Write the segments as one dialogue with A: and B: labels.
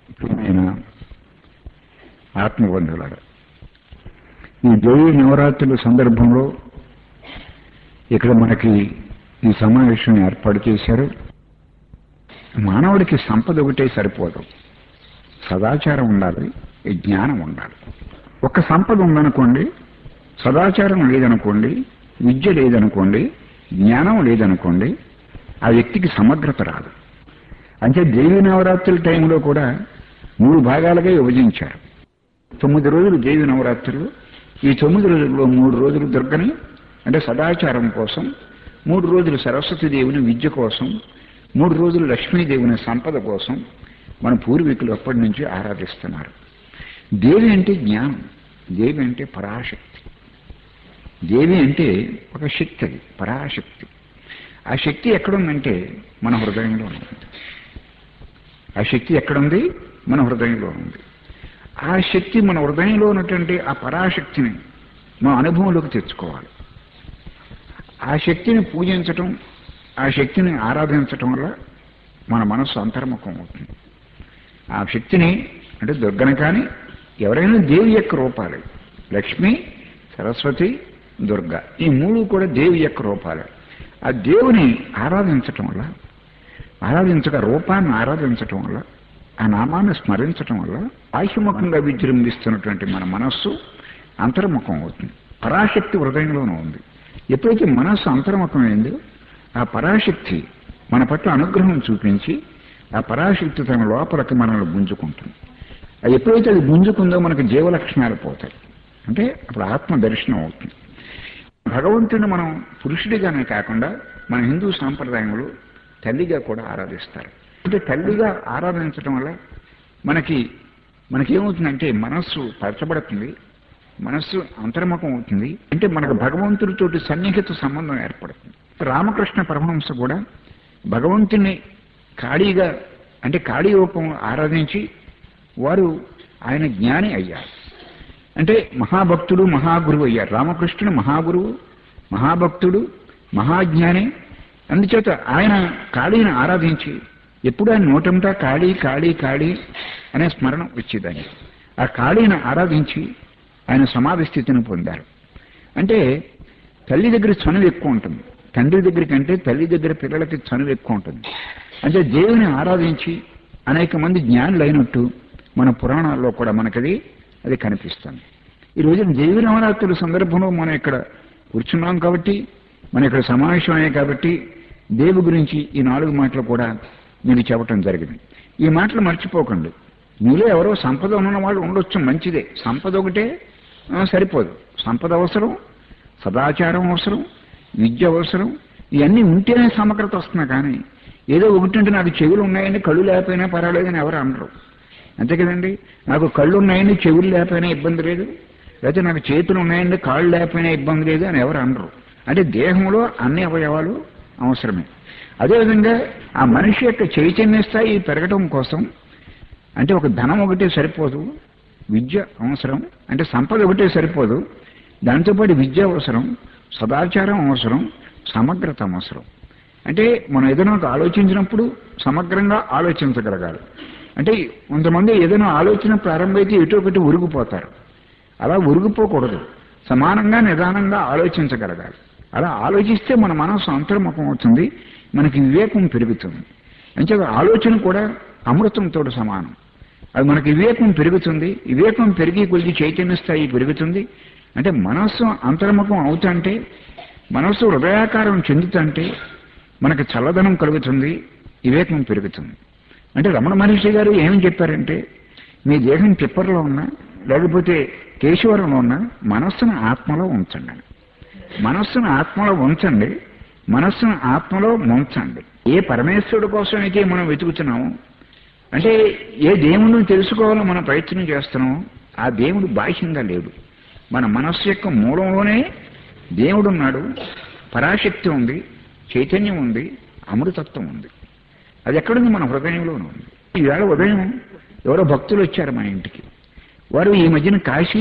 A: ప్రియమైన ఆత్మబంధువులారా ఈ దేవి నవరాత్రుల సందర్భంలో ఇక్కడ మనకి ఈ సమావేశం ఏర్పాటు చేశారు మానవుడికి సంపద ఒకటే సరిపోదు సదాచారం ఉండాలి జ్ఞానం ఉండాలి ఒక సంపద ఉందనుకోండి సదాచారం లేదనుకోండి విద్య లేదనుకోండి జ్ఞానం లేదనుకోండి ఆ వ్యక్తికి సమగ్రత రాదు అంటే దేవి నవరాత్రుల టైంలో కూడా మూడు భాగాలుగా విభజించారు తొమ్మిది రోజులు దేవి నవరాత్రులు ఈ తొమ్మిది రోజుల్లో మూడు రోజులు దుర్గని అంటే సదాచారం కోసం మూడు రోజులు సరస్వతి దేవుని విద్య కోసం మూడు రోజులు లక్ష్మీదేవుని సంపద కోసం మన పూర్వీకులు ఎప్పటి నుంచి ఆరాధిస్తున్నారు దేవి అంటే జ్ఞానం దేవి అంటే పరాశక్తి దేవి అంటే ఒక శక్తి అది పరాశక్తి ఆ శక్తి ఎక్కడుందంటే మన హృదయంలో ఉంది ఆ శక్తి ఎక్కడుంది మన హృదయంలో ఉంది ఆ శక్తి మన హృదయంలో ఉన్నటువంటి ఆ పరాశక్తిని మన అనుభవంలోకి తెచ్చుకోవాలి ఆ శక్తిని పూజించటం ఆ శక్తిని ఆరాధించటం వల్ల మన మనస్సు అంతర్ముఖం అవుతుంది ఆ శక్తిని అంటే దుర్గన కానీ ఎవరైనా దేవి యొక్క రూపాలు లక్ష్మి సరస్వతి దుర్గ ఈ మూడు కూడా దేవి యొక్క రూపాలే ఆ దేవుని ఆరాధించటం వల్ల ఆరాధించక రూపాన్ని ఆరాధించటం వల్ల ఆ నామాన్ని స్మరించటం వల్ల బాహ్యముఖంగా విజృంభిస్తున్నటువంటి మన మనస్సు అంతర్ముఖం అవుతుంది పరాశక్తి హృదయంలోనూ ఉంది ఎప్పుడైతే మనస్సు అంతర్ముఖమైందో ఆ పరాశక్తి మన పట్ల అనుగ్రహం చూపించి ఆ పరాశక్తి తన లోపలికి మనల్ని గుంజుకుంటుంది అది ఎప్పుడైతే అది గుంజుకుందో మనకు జీవలక్షణాలు పోతాయి అంటే అప్పుడు ఆత్మ దర్శనం అవుతుంది భగవంతుని మనం పురుషుడిగానే కాకుండా మన హిందూ సాంప్రదాయంలో తల్లిగా కూడా ఆరాధిస్తారు అంటే తల్లిగా ఆరాధించడం వల్ల మనకి మనకేమవుతుందంటే మనస్సు పరచబడుతుంది మనస్సు అంతర్ముఖం అవుతుంది అంటే మనకు భగవంతుడితోటి సన్నిహిత సంబంధం ఏర్పడుతుంది రామకృష్ణ పరమహంస కూడా భగవంతుని ఖాళీగా అంటే ఖాళీ రూపం ఆరాధించి వారు ఆయన జ్ఞాని అయ్యారు అంటే మహాభక్తుడు మహాగురువు అయ్యారు రామకృష్ణుడు మహాగురువు మహాభక్తుడు మహాజ్ఞాని అందుచేత ఆయన కాళీని ఆరాధించి ఎప్పుడు ఆయన నోటంతా కాళీ కాళీ కాళీ అనే స్మరణ వచ్చేదాన్ని ఆ కాళీని ఆరాధించి ఆయన సమాధి స్థితిని పొందారు అంటే తల్లి దగ్గర చనువు ఎక్కువ ఉంటుంది తండ్రి దగ్గర కంటే తల్లి దగ్గర పిల్లలకి చనువు ఎక్కువ ఉంటుంది అంటే దేవుని ఆరాధించి అనేక మంది జ్ఞానులు అయినట్టు మన పురాణాల్లో కూడా మనకది అది కనిపిస్తుంది ఈ రోజున దేవి నవరాత్రుల సందర్భంలో మనం ఇక్కడ కూర్చున్నాం కాబట్టి మనం ఇక్కడ సమావేశమయ్యాయి కాబట్టి దేవి గురించి ఈ నాలుగు మాటలు కూడా మీకు చెప్పటం జరిగింది ఈ మాటలు మర్చిపోకండి మీలో ఎవరో సంపద ఉన్న వాళ్ళు ఉండొచ్చు మంచిదే సంపద ఒకటే సరిపోదు సంపద అవసరం సదాచారం అవసరం విద్య అవసరం ఇవన్నీ ఉంటేనే సమగ్రత వస్తున్నా కానీ ఏదో ఒకటి నాకు చెవులు ఉన్నాయని కళ్ళు లేకపోయినా పర్వాలేదని ఎవరు అనరు అంతే కదండి నాకు కళ్ళు ఉన్నాయని చెవులు లేకపోయినా ఇబ్బంది లేదు లేకపోతే నాకు చేతులు ఉన్నాయని కాళ్ళు లేకపోయినా ఇబ్బంది లేదు అని ఎవరు అనరు అంటే దేహంలో అన్ని అవయవాలు అవసరమే అదేవిధంగా ఆ మనిషి యొక్క చైతన్య స్థాయి పెరగటం కోసం అంటే ఒక ధనం ఒకటే సరిపోదు విద్య అవసరం అంటే సంపద ఒకటే సరిపోదు దాంతోపాటు విద్య అవసరం సదాచారం అవసరం సమగ్రత అవసరం అంటే మనం ఏదైనా ఒక ఆలోచించినప్పుడు సమగ్రంగా ఆలోచించగలగాలి అంటే కొంతమంది ఏదైనా ఆలోచన ప్రారంభమైతే ఎటు ఒకటి ఉరిగిపోతారు అలా ఉరిగిపోకూడదు సమానంగా నిదానంగా ఆలోచించగలగాలి అలా ఆలోచిస్తే మన మనసు అంతర్ముఖం అవుతుంది మనకి వివేకం పెరుగుతుంది అంటే ఆలోచన కూడా అమృతంతో సమానం అది మనకి వివేకం పెరుగుతుంది వివేకం పెరిగి కొద్ది చైతన్య స్థాయి పెరుగుతుంది అంటే మనస్సు అంతర్ముఖం అవుతుంటే మనస్సు హృదయాకారం చెందుతుంటే మనకు చల్లదనం కలుగుతుంది వివేకం పెరుగుతుంది అంటే రమణ మహర్షి గారు ఏమని చెప్పారంటే మీ దేహం పిప్పర్లో ఉన్నా లేకపోతే కేశవరంలో ఉన్నా మనస్సును ఆత్మలో ఉంచండి మనస్సును ఆత్మలో ఉంచండి మనస్సును ఆత్మలో ముంచండి ఏ పరమేశ్వరుడు కోసం అయితే మనం వెతుకుతున్నాము అంటే ఏ దేవుడిని తెలుసుకోవాలో మనం ప్రయత్నం చేస్తున్నామో ఆ దేవుడు బాహ్యంగా లేడు మన మనస్సు యొక్క మూలంలోనే దేవుడు ఉన్నాడు పరాశక్తి ఉంది చైతన్యం ఉంది అమృతత్వం ఉంది అది ఎక్కడుంది మన హృదయంలోనే ఉంది ఈవేళ ఉదయం ఎవరో భక్తులు వచ్చారు మా ఇంటికి వారు ఈ మధ్యన కాశీ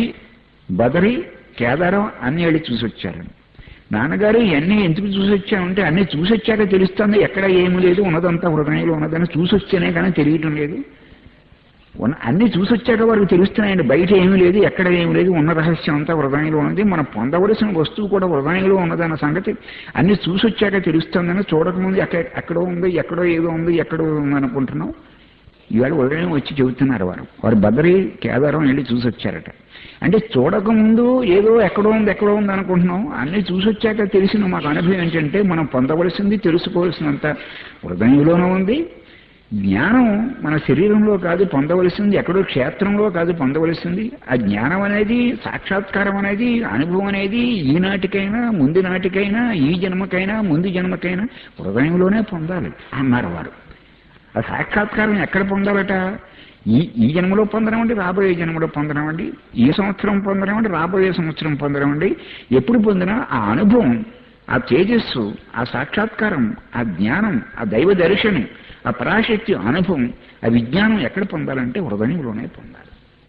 A: బదరి కేదారం అన్ని వెళ్ళి చూసి వచ్చారు నాన్నగారు ఇవన్నీ ఎందుకు చూసి వచ్చామంటే అన్ని చూసి వచ్చాక తెలుస్తుంది ఎక్కడ ఏమీ లేదు ఉన్నదంతా హృదయంలో ఉన్నదని చూసి వచ్చేనే కానీ తెలియటం లేదు ఉన్న అన్ని చూసొచ్చాక వారికి తెలుస్తున్నాయండి బయట ఏమీ లేదు ఎక్కడ ఏమీ లేదు ఉన్న రహస్యం అంతా హృదయంలో ఉన్నది మనం పొందవలసిన వస్తువు కూడా హృదయంలో ఉన్నదన్న సంగతి అన్ని చూసొచ్చాక తెలుస్తుందని చూడకముందు ఎక్కడ ఎక్కడో ఉంది ఎక్కడో ఏదో ఉంది ఎక్కడో ఉంది అనుకుంటున్నాం ఇవాళ ఉదయం వచ్చి చెబుతున్నారు వారు వారు బదరి కేదారం వెళ్ళి చూసి వచ్చారట అంటే చూడకముందు ఏదో ఎక్కడో ఉంది ఎక్కడో ఉంది అనుకుంటున్నాం అన్ని చూసి వచ్చాక తెలిసిన మాకు అనుభవం ఏంటంటే మనం పొందవలసింది తెలుసుకోవాల్సినంత హృదయంలోనూ ఉంది జ్ఞానం మన శరీరంలో కాదు పొందవలసింది ఎక్కడో క్షేత్రంలో కాదు పొందవలసింది ఆ జ్ఞానం అనేది సాక్షాత్కారం అనేది అనుభవం అనేది ఈనాటికైనా ముందు నాటికైనా ఈ జన్మకైనా ముందు జన్మకైనా హృదయంలోనే పొందాలి అన్నారు వారు ఆ సాక్షాత్కారం ఎక్కడ పొందాలట ఈ ఈ జన్మలో పొందడమండి రాబోయే జన్మలో పొందడమండి ఈ సంవత్సరం పొందడమండి రాబోయే సంవత్సరం పొందడమండి ఎప్పుడు పొందినా ఆ అనుభవం ఆ తేజస్సు ఆ సాక్షాత్కారం ఆ జ్ఞానం ఆ దైవ దర్శనం ఆ పరాశక్తి అనుభవం ఆ విజ్ఞానం ఎక్కడ పొందాలంటే హృదయంలోనే పొందాలి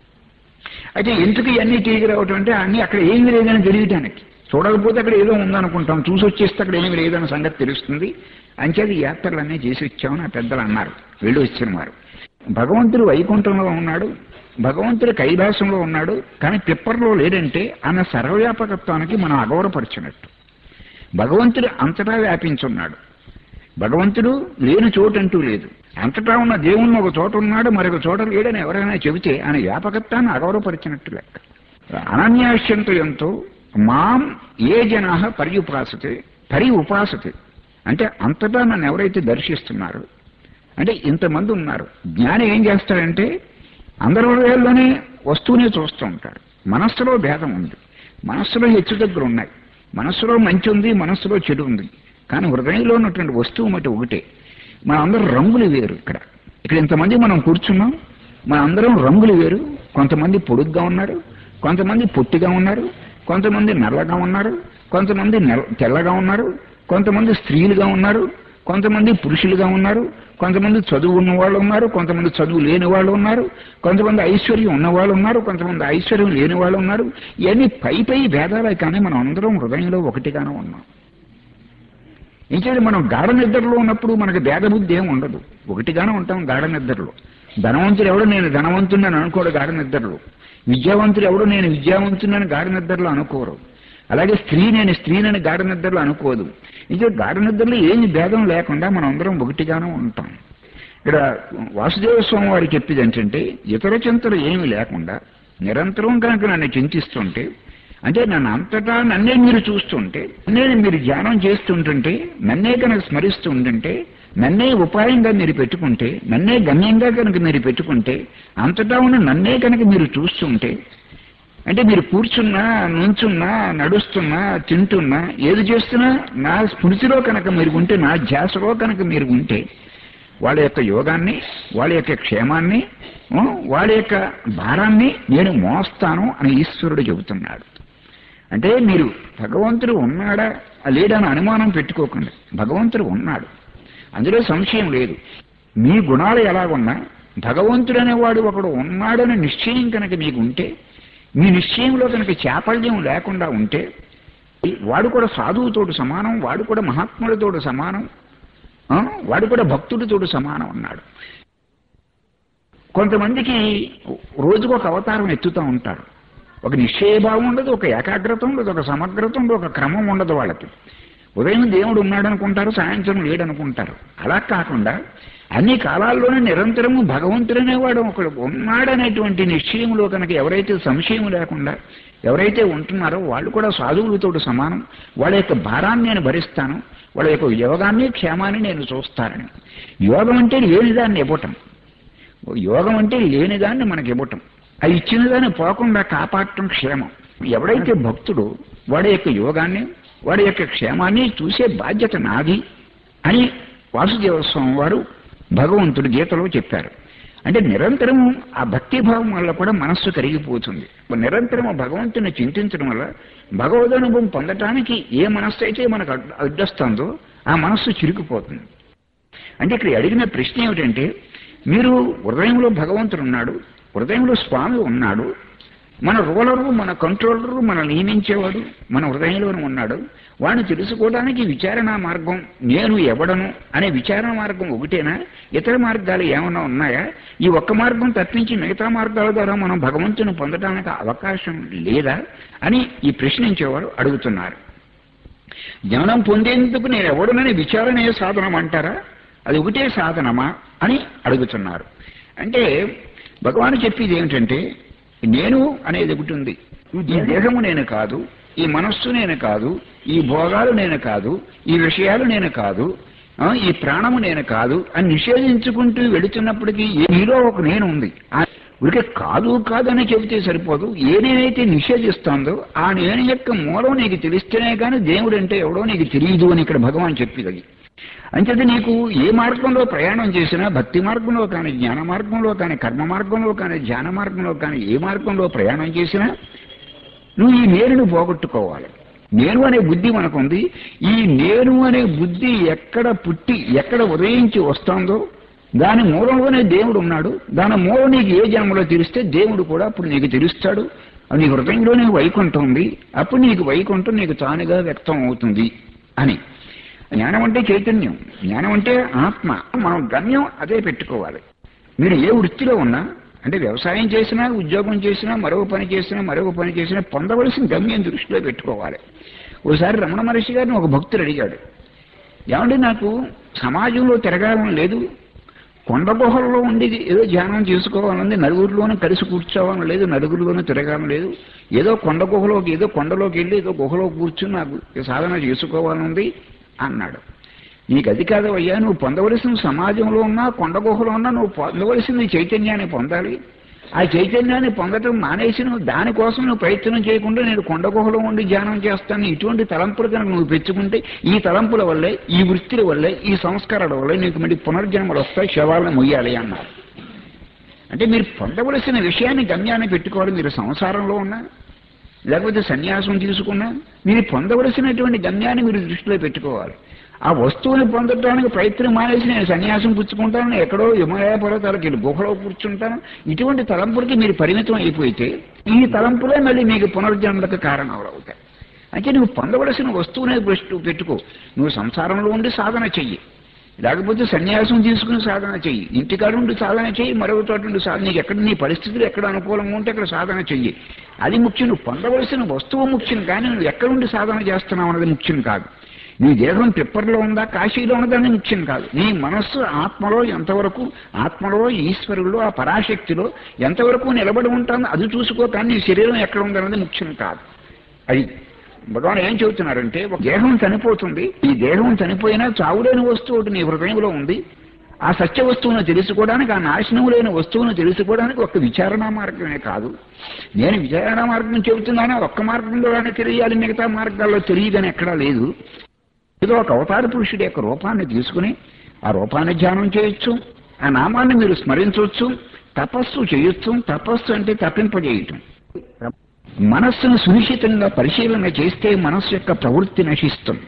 A: అయితే ఎందుకు ఇవన్నీ తిరిగి రావటం అంటే అన్ని అక్కడ ఏమీ లేదని తెలియటానికి చూడకపోతే అక్కడ ఏదో ఉందనుకుంటాం చూసి వచ్చేస్తే అక్కడ ఏమీ లేదన్న సంగతి తెలుస్తుంది అంచేది యాత్రలన్నీ చేసి వచ్చామని ఆ పెద్దలు అన్నారు వెళ్ళి వచ్చిన వారు భగవంతుడు వైకుంఠంలో ఉన్నాడు భగవంతుడు కైలాసంలో ఉన్నాడు కానీ పిప్పర్లో లేడంటే అన్న సర్వవ్యాపకత్వానికి మనం అగౌరపరిచినట్టు భగవంతుడు అంతటా వ్యాపించున్నాడు భగవంతుడు లేని చోటంటూ లేదు అంతటా ఉన్న దేవుణ్ణి ఒక చోట ఉన్నాడు మరొక చోట లేడని ఎవరైనా చెబితే ఆయన వ్యాపకత్వాన్ని అగౌరవపరిచినట్టు లెక్క అనన్యాశ్యంతో మాం ఏ జనా పర్యుపాసతే పరి ఉపాసతే అంటే అంతటా నన్ను ఎవరైతే దర్శిస్తున్నారో అంటే ఇంతమంది ఉన్నారు జ్ఞాని ఏం చేస్తాడంటే అందరి హృదయాల్లోనే వస్తువునే చూస్తూ ఉంటాడు మనస్సులో భేదం ఉంది మనస్సులో హెచ్చు దగ్గర ఉన్నాయి మనస్సులో మంచి ఉంది మనస్సులో చెడు ఉంది కానీ హృదయంలో ఉన్నటువంటి వస్తువు మటు ఒకటే మన అందరం రంగులు వేరు ఇక్కడ ఇక్కడ ఇంతమంది మనం కూర్చున్నాం మన అందరం రంగులు వేరు కొంతమంది పొడుగ్గా ఉన్నారు కొంతమంది పొట్టిగా ఉన్నారు కొంతమంది నల్లగా ఉన్నారు కొంతమంది నెల- తెల్లగా ఉన్నారు కొంతమంది స్త్రీలుగా ఉన్నారు కొంతమంది పురుషులుగా ఉన్నారు కొంతమంది చదువు ఉన్న వాళ్ళు ఉన్నారు కొంతమంది చదువు లేని వాళ్ళు ఉన్నారు కొంతమంది ఐశ్వర్యం ఉన్న వాళ్ళు ఉన్నారు కొంతమంది ఐశ్వర్యం లేని వాళ్ళు ఉన్నారు ఇవన్నీ పై పై భేదాలే కానీ మనం అందరం హృదయంలో ఒకటిగానే ఉన్నాం ఇంకేది మనం గాఢ నిద్రలో ఉన్నప్పుడు మనకి భేదబుద్ధి ఏం ఉండదు ఒకటిగానే ఉంటాం గాఢ నిద్రలో ధనవంతుడు ఎవడు నేను ధనవంతుడని అనుకోడు గాఢ నిద్రలో విద్యావంతుడు ఎవడు నేను విద్యావంతుడని గాఢ నిద్రలో అనుకోరు అలాగే స్త్రీ నేను స్త్రీనని గాఢ నిద్రలో అనుకోదు ఇంకా గాఢ నిద్రలో ఏమి భేదం లేకుండా మనం అందరం ఒకటిగానే ఉంటాం ఇక్కడ వాసుదేవ స్వామి వారు చెప్పేది ఏంటంటే ఇతర చింతలు ఏమీ లేకుండా నిరంతరం కనుక నన్ను చింతిస్తుంటే అంటే నన్ను అంతటా నన్నే మీరు చూస్తుంటే నన్నే మీరు ధ్యానం చేస్తుంటుంటే నన్నే కనుక స్మరిస్తూ ఉంటుంటే నన్నే ఉపాయంగా మీరు పెట్టుకుంటే నన్నే గమ్యంగా కనుక మీరు పెట్టుకుంటే అంతటా ఉన్న నన్నే కనుక మీరు చూస్తుంటే అంటే మీరు కూర్చున్నా నుంచున్నా నడుస్తున్నా తింటున్నా ఏది చేస్తున్నా నా స్మృతిలో కనుక మీరు ఉంటే నా ధ్యాసలో కనుక మీరు ఉంటే వాళ్ళ యొక్క యోగాన్ని వాళ్ళ యొక్క క్షేమాన్ని ఆ, వాళ్ళ యొక్క భారాన్ని నేను మోస్తాను అని ఈశ్వరుడు చెబుతున్నాడు అంటే మీరు భగవంతుడు ఉన్నాడా లేడా అని అనుమానం పెట్టుకోకండి భగవంతుడు ఉన్నాడు అందులో సంశయం లేదు మీ గుణాలు ఎలాగున్నా భగవంతుడు అనేవాడు ఒకడు ఉన్నాడని నిశ్చయం కనుక మీకు ఉంటే మీ నిశ్చయంలో కనుక చాపల్యం లేకుండా ఉంటే వాడు కూడా సాధువుతోడు సమానం వాడు కూడా మహాత్ముడితోడు సమానం ఆ, వాడు కూడా భక్తుడితోడు సమానం అన్నాడు కొంతమందికి రోజుకు ఒక అవతారం ఎత్తుతూ ఉంటారు ఒక నిశ్చయభావం ఉండదు ఒక ఏకాగ్రత ఉండదు ఒక సమగ్రత ఉండదు ఒక క్రమం ఉండదు వాళ్ళకి ఉదయం దేవుడు ఉన్నాడు అనుకుంటారు సాయంత్రం లేడనుకుంటారు అలా కాకుండా అన్ని కాలాల్లోనే నిరంతరము భగవంతుడనేవాడు ఒకడు ఉన్నాడనేటువంటి నిశ్చయంలో కనుక ఎవరైతే సంశయం లేకుండా ఎవరైతే ఉంటున్నారో వాళ్ళు కూడా సాధువులతో సమానం వాళ్ళ యొక్క భారాన్ని నేను భరిస్తాను వాళ్ళ యొక్క యోగాన్ని క్షేమాన్ని నేను చూస్తానని యోగం అంటే లేనిదాన్ని ఇవ్వటం యోగం అంటే లేనిదాన్ని మనకి ఇవ్వటం అది ఇచ్చిన దాన్ని పోకుండా కాపాడటం క్షేమం ఎవడైతే భక్తుడు వాడి యొక్క యోగాన్ని వాడి యొక్క క్షేమాన్ని చూసే బాధ్యత నాది అని వాసుదేవ స్వామి వారు భగవంతుడు గీతలో చెప్పారు అంటే నిరంతరము ఆ భక్తిభావం వల్ల కూడా మనస్సు కరిగిపోతుంది నిరంతరము భగవంతుని చింతించడం వల్ల భగవదనుభవం పొందటానికి ఏ మనస్సు అయితే మనకు అడ్- అడ్డొస్తుందో ఆ మనస్సు చిరిగిపోతుంది అంటే ఇక్కడ అడిగిన ప్రశ్న ఏమిటంటే మీరు హృదయంలో భగవంతుడు ఉన్నాడు హృదయంలో స్వామి ఉన్నాడు మన రూలరు మన కంట్రోలరు మన నియమించేవాడు మన హృదయంలోనే ఉన్నాడు వాడిని తెలుసుకోవడానికి విచారణ మార్గం నేను ఎవడను అనే విచారణ మార్గం ఒకటేనా ఇతర మార్గాలు ఏమైనా ఉన్నాయా ఈ ఒక్క మార్గం తప్పించి మిగతా మార్గాల ద్వారా మనం భగవంతుని పొందడానికి అవకాశం లేదా అని ఈ ప్రశ్నించేవారు అడుగుతున్నారు జ్ఞానం పొందేందుకు నేను ఎవడనని విచారణే సాధనం అంటారా అది ఒకటే సాధనమా అని అడుగుతున్నారు అంటే భగవాన్ చెప్పేది ఏమిటంటే నేను అనేది ఒకటి ఉంది ఈ దేహము నేను కాదు ఈ మనస్సు నేను కాదు ఈ భోగాలు నేను కాదు ఈ విషయాలు నేను కాదు ఆ, ఈ ప్రాణము నేను కాదు అని నిషేధించుకుంటూ వెళుతున్నప్పటికీ నీలో ఒక నేను ఉంది ఆ ఉరికే కాదు కాదు అని చెబితే సరిపోదు ఏ నేనైతే నిషేధిస్తోందో ఆ నేను యొక్క మూలం నీకు తెలిస్తేనే కానీ దేవుడు అంటే ఎవడో నీకు తెలియదు అని ఇక్కడ భగవాన్ చెప్పేది అంచేత నీకు ఏ మార్గంలో ప్రయాణం చేసినా భక్తి మార్గంలో కానీ జ్ఞాన మార్గంలో కానీ కర్మ మార్గంలో కానీ ధ్యాన మార్గంలో కానీ ఏ మార్గంలో ప్రయాణం చేసినా నువ్వు ఈ నేరును పోగొట్టుకోవాలి నేను అనే బుద్ధి మనకుంది ఈ నేను అనే బుద్ధి ఎక్కడ పుట్టి ఎక్కడ ఉదయించి వస్తుందో దాని మూలంలోనే దేవుడు ఉన్నాడు దాని మూలం నీకు ఏ జన్మలో తెలిస్తే దేవుడు కూడా అప్పుడు నీకు తెలుస్తాడు అది నీ హృదయంలోనే వైకుంఠం ఉంది అప్పుడు నీకు వైకుంఠం నీకు తానుగా వ్యక్తం అవుతుంది అని జ్ఞానం అంటే చైతన్యం జ్ఞానం అంటే ఆత్మ మనం గమ్యం అదే పెట్టుకోవాలి మీరు ఏ వృత్తిలో ఉన్నా అంటే వ్యవసాయం చేసినా ఉద్యోగం చేసినా మరొక పని చేసినా మరొక పని చేసినా పొందవలసిన గమ్యం దృష్టిలో పెట్టుకోవాలి ఓసారి రమణ మహర్షి గారిని ఒక భక్తుడు అడిగాడు ఏమంటే నాకు సమాజంలో తిరగాలని లేదు కొండ గుహల్లో ఉండి ఏదో ధ్యానం చేసుకోవాలని నలుగురిలోనూ కలిసి కూర్చోవాలని లేదు నలుగురిలోనూ తిరగాలని లేదు ఏదో కొండ గుహలోకి ఏదో కొండలోకి వెళ్ళి ఏదో గుహలో కూర్చుని నాకు సాధన చేసుకోవాలనుంది అన్నాడు నీకు అది కాదు అయ్యా నువ్వు పొందవలసిన సమాజంలో ఉన్నా కొండ గుహలో ఉన్నా నువ్వు పొందవలసింది చైతన్యాన్ని పొందాలి ఆ చైతన్యాన్ని పొందటం మానేసి నువ్వు దానికోసం నువ్వు ప్రయత్నం చేయకుండా నేను కొండ గుహలో ఉండి ధ్యానం చేస్తాను ఇటువంటి తలంపులు కనుక నువ్వు పెంచుకుంటే ఈ తలంపుల వల్లే ఈ వృత్తుల వల్లే ఈ సంస్కారాల వల్లే నీకు మళ్ళీ పునర్జన్మలు వస్తాయి శవాలను మొయ్యాలి అన్నారు అంటే మీరు పొందవలసిన విషయాన్ని గమ్యాన్ని పెట్టుకోవాలి మీరు సంసారంలో ఉన్నా లేకపోతే సన్యాసం తీసుకున్నా మీరు పొందవలసినటువంటి గమ్యాన్ని మీరు దృష్టిలో పెట్టుకోవాలి ఆ వస్తువుని పొందడానికి ప్రయత్నం మానేసి నేను సన్యాసం పుచ్చుకుంటాను ఎక్కడో హిమాలయ పర్వతాలకు వెళ్ళి గుహలో కూర్చుంటాను ఇటువంటి తలంపులకి మీరు పరిమితం అయిపోతే ఈ తలంపులే మళ్ళీ మీకు పునర్జన్మలకు కారణాలు అవుతాయి అంటే నువ్వు పొందవలసిన వస్తువునే దృష్టి పెట్టుకో నువ్వు సంసారంలో ఉండి సాధన చెయ్యి లేకపోతే సన్యాసం తీసుకుని సాధన చెయ్యి ఇంటికాడ ఉండి సాధన చెయ్యి మరొక చోట ఉండి సాధన నీకు ఎక్కడ నీ పరిస్థితులు ఎక్కడ అనుకూలంగా ఉంటే అక్కడ సాధన చెయ్యి అది ముఖ్యం నువ్వు పొందవలసిన వస్తువు ముఖ్యం కానీ నువ్వు ఎక్కడుండి సాధన చేస్తున్నావు అన్నది ముఖ్యం కాదు నీ దేహం పిప్పర్లో ఉందా కాశీలో ఉన్నదని ముఖ్యం కాదు నీ మనస్సు ఆత్మలో ఎంతవరకు ఆత్మలో ఈశ్వరులో ఆ పరాశక్తిలో ఎంతవరకు నిలబడి ఉంటుందో అది చూసుకో కానీ నీ శరీరం ఎక్కడ ఉందన్నది ముఖ్యం కాదు అది భగవాన్ ఏం చెబుతున్నారంటే ఒక దేహం చనిపోతుంది ఈ దేహం చనిపోయినా చావులేని వస్తువు ఒకటి నీ హృదయంలో ఉంది ఆ సత్య వస్తువును తెలుసుకోవడానికి ఆ నాశనం లేని వస్తువును తెలుసుకోవడానికి ఒక విచారణ మార్గమే కాదు నేను విచారణ మార్గం చెబుతున్నాను ఒక్క మార్గంలోనే తెలియాలి మిగతా మార్గాల్లో తెలియదని ఎక్కడా లేదు ఏదో ఒక అవతార పురుషుడి యొక్క రూపాన్ని తీసుకుని ఆ రూపాన్ని ధ్యానం చేయొచ్చు ఆ నామాన్ని మీరు స్మరించవచ్చు తపస్సు చేయొచ్చు తపస్సు అంటే తప్పింపజేయటం మనస్సును సునిశ్చితంగా పరిశీలన చేస్తే మనస్సు యొక్క ప్రవృత్తి నశిస్తుంది